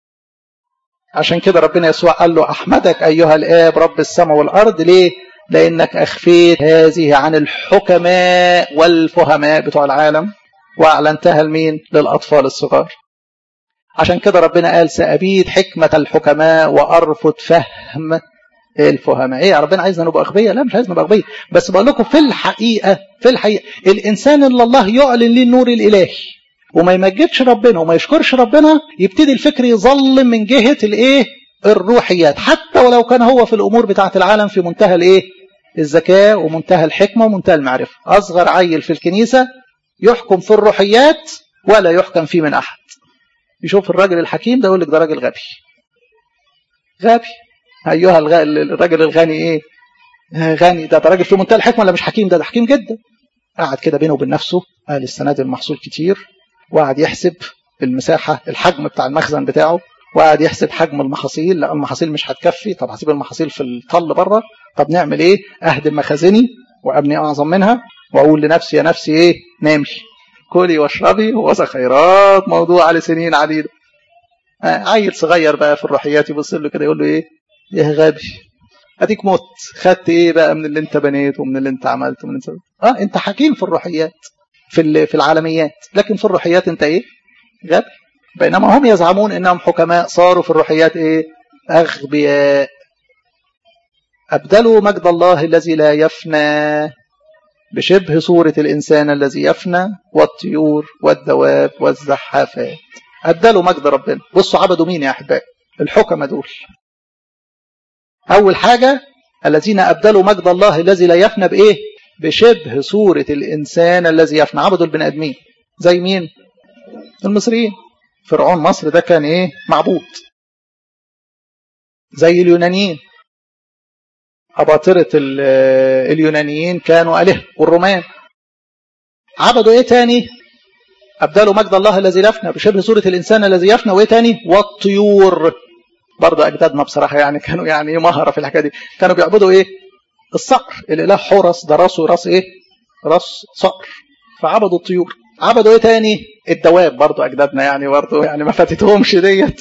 عشان كده ربنا يسوع قال له احمدك ايها الاب رب السماء والارض ليه لانك اخفيت هذه عن الحكماء والفهماء بتوع العالم واعلنتها لمين للاطفال الصغار عشان كده ربنا قال سأبيد حكمة الحكماء وأرفض فهم الفهماء ايه يا ربنا عايزنا نبقى اغبياء لا مش عايزنا نبقى اغبياء بس بقول لكم في الحقيقه في الحقيقه الانسان اللي الله يعلن ليه النور الالهي وما يمجدش ربنا وما يشكرش ربنا يبتدي الفكر يظلم من جهه الايه الروحيات حتى ولو كان هو في الامور بتاعه العالم في منتهى الايه الذكاء ومنتهى الحكمه ومنتهى المعرفه اصغر عيل في الكنيسه يحكم في الروحيات ولا يحكم فيه من احد يشوف الراجل الحكيم ده يقول لك ده راجل غبي غبي ايها الغ... الراجل الغني ايه غني ده ده راجل في منتهى الحكمه ولا مش حكيم ده ده حكيم جدا قعد كده بينه وبين نفسه قال السنه دي المحصول كتير وقعد يحسب المساحه الحجم بتاع المخزن بتاعه وقعد يحسب حجم المحاصيل لا المحاصيل مش هتكفي طب هسيب المحاصيل في الطل بره طب نعمل ايه اهدم مخازني وابني اعظم منها واقول لنفسي يا نفسي ايه نامي كلي واشربي ووسع خيرات موضوع لسنين عديده عيل صغير بقى في الروحيات يبص له كده يقول له ايه يا غبي اديك مت خدت ايه بقى من اللي انت بنيته ومن اللي انت عملته ومن اللي انت اه انت حكيم في الروحيات في في العالميات لكن في الروحيات انت ايه غبي بينما هم يزعمون انهم حكماء صاروا في الروحيات ايه اغبياء ابدلوا مجد الله الذي لا يفنى بشبه صورة الإنسان الذي يفنى والطيور والدواب والزحافات أبدلوا مجد ربنا بصوا عبدوا مين يا أحبائي الحكمة دول أول حاجة الذين أبدلوا مجد الله الذي لا يفنى بإيه بشبه صورة الإنسان الذي يفنى عبدوا البني آدمين زي مين المصريين فرعون مصر ده كان إيه معبود زي اليونانيين أباطرة اليونانيين كانوا آلهة والرومان عبدوا إيه تاني أبدلوا مجد الله الذي يفنى بشبه صورة الإنسان الذي يفنى وإيه تاني والطيور برضه أجدادنا بصراحة يعني كانوا يعني مهرة في الحكاية دي كانوا بيعبدوا إيه الصقر الإله حورس ده راسه راس إيه راس صقر فعبدوا الطيور عبدوا إيه تاني الدواب برضه أجدادنا يعني برضه يعني ما فاتتهمش ديت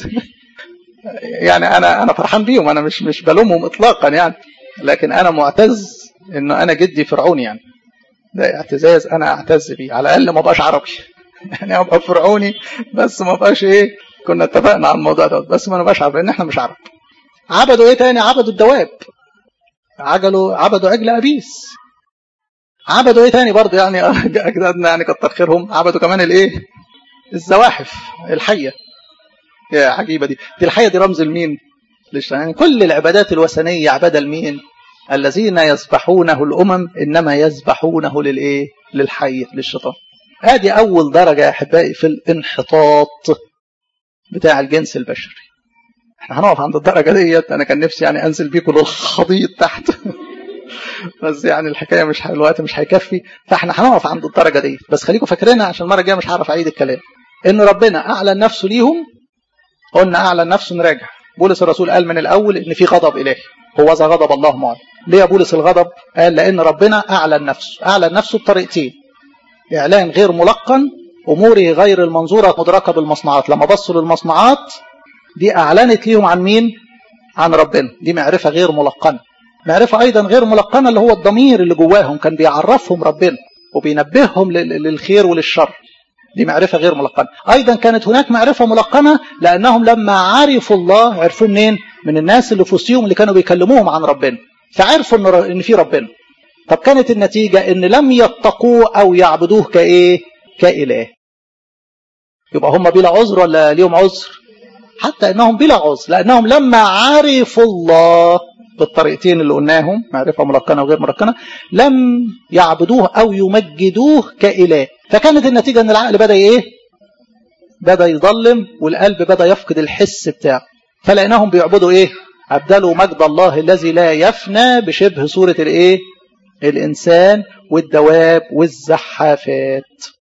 يعني أنا أنا فرحان بيهم أنا مش مش بلومهم إطلاقا يعني لكن انا معتز انه انا جدي فرعوني يعني ده اعتزاز انا اعتز بيه على الاقل ما بقاش عربي يعني ابقى فرعوني بس ما بقاش ايه كنا اتفقنا على الموضوع ده بس ما نبقاش عرب لان احنا مش عرب عبدوا ايه تاني عبدوا الدواب عجلوا عبدوا عجل ابيس عبدوا ايه تاني برضه يعني اجدادنا يعني كتر خيرهم عبدوا كمان الايه الزواحف الحيه يا عجيبه دي دي الحيه دي رمز لمين يعني كل العبادات الوثنية عبادة لمين الذين يذبحونه الأمم إنما يذبحونه للإيه للحي للشيطان هذه أول درجة يا أحبائي في الانحطاط بتاع الجنس البشري احنا هنقف عند الدرجة ديت أنا كان نفسي يعني أنزل بيكم للخضيض تحت بس يعني الحكاية مش الوقت مش هيكفي فاحنا هنقف عند الدرجة ديت بس خليكم فاكرينها عشان المرة الجاية مش هعرف أعيد الكلام إن ربنا أعلن نفسه ليهم قلنا أعلن نفسه نراجع بولس الرسول قال من الأول إن في غضب إلهي هو ذا غضب الله معنا ليه يا بولس الغضب قال لأن ربنا أعلن نفسه أعلن نفسه بطريقتين إعلان غير ملقن أموره غير المنظورة مدركة بالمصنعات لما بصوا للمصنعات دي أعلنت ليهم عن مين عن ربنا دي معرفة غير ملقنة معرفة أيضا غير ملقنة اللي هو الضمير اللي جواهم كان بيعرفهم ربنا وبينبههم للخير وللشر دي معرفة غير ملقنة أيضا كانت هناك معرفة ملقنة لأنهم لما عرفوا الله عرفوا منين من الناس اللي في وسطهم اللي كانوا بيكلموهم عن ربنا فعرفوا إن في ربنا طب كانت النتيجة إن لم يتقوه أو يعبدوه كإيه كإله يبقى هم بلا عذر ولا ليهم عذر حتى إنهم بلا عذر لأنهم لما عرفوا الله بالطريقتين اللي قلناهم معرفة ملقنة وغير ملقنة لم يعبدوه أو يمجدوه كإله فكانت النتيجة أن العقل بدأ إيه بدأ يظلم والقلب بدأ يفقد الحس بتاعه فلقيناهم بيعبدوا إيه أبدلوا مجد الله الذي لا يفنى بشبه صورة الإيه الإنسان والدواب والزحافات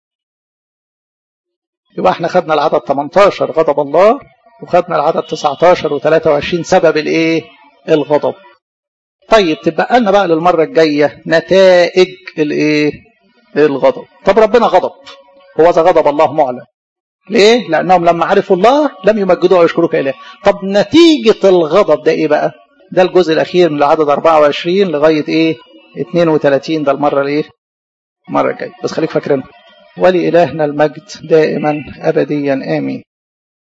يبقى احنا خدنا العدد 18 غضب الله وخدنا العدد 19 و23 سبب الايه الغضب طيب تبقى لنا بقى للمرة الجاية نتائج الايه الغضب طب ربنا غضب هو ذا غضب الله معلن ليه لأنهم لما عرفوا الله لم يمجدوه ويشكروه كإله طب نتيجة الغضب ده ايه بقى ده الجزء الأخير من العدد 24 لغاية ايه 32 ده المرة الايه المرة الجاية بس خليك فاكرينها ولإلهنا المجد دائما أبديا آمين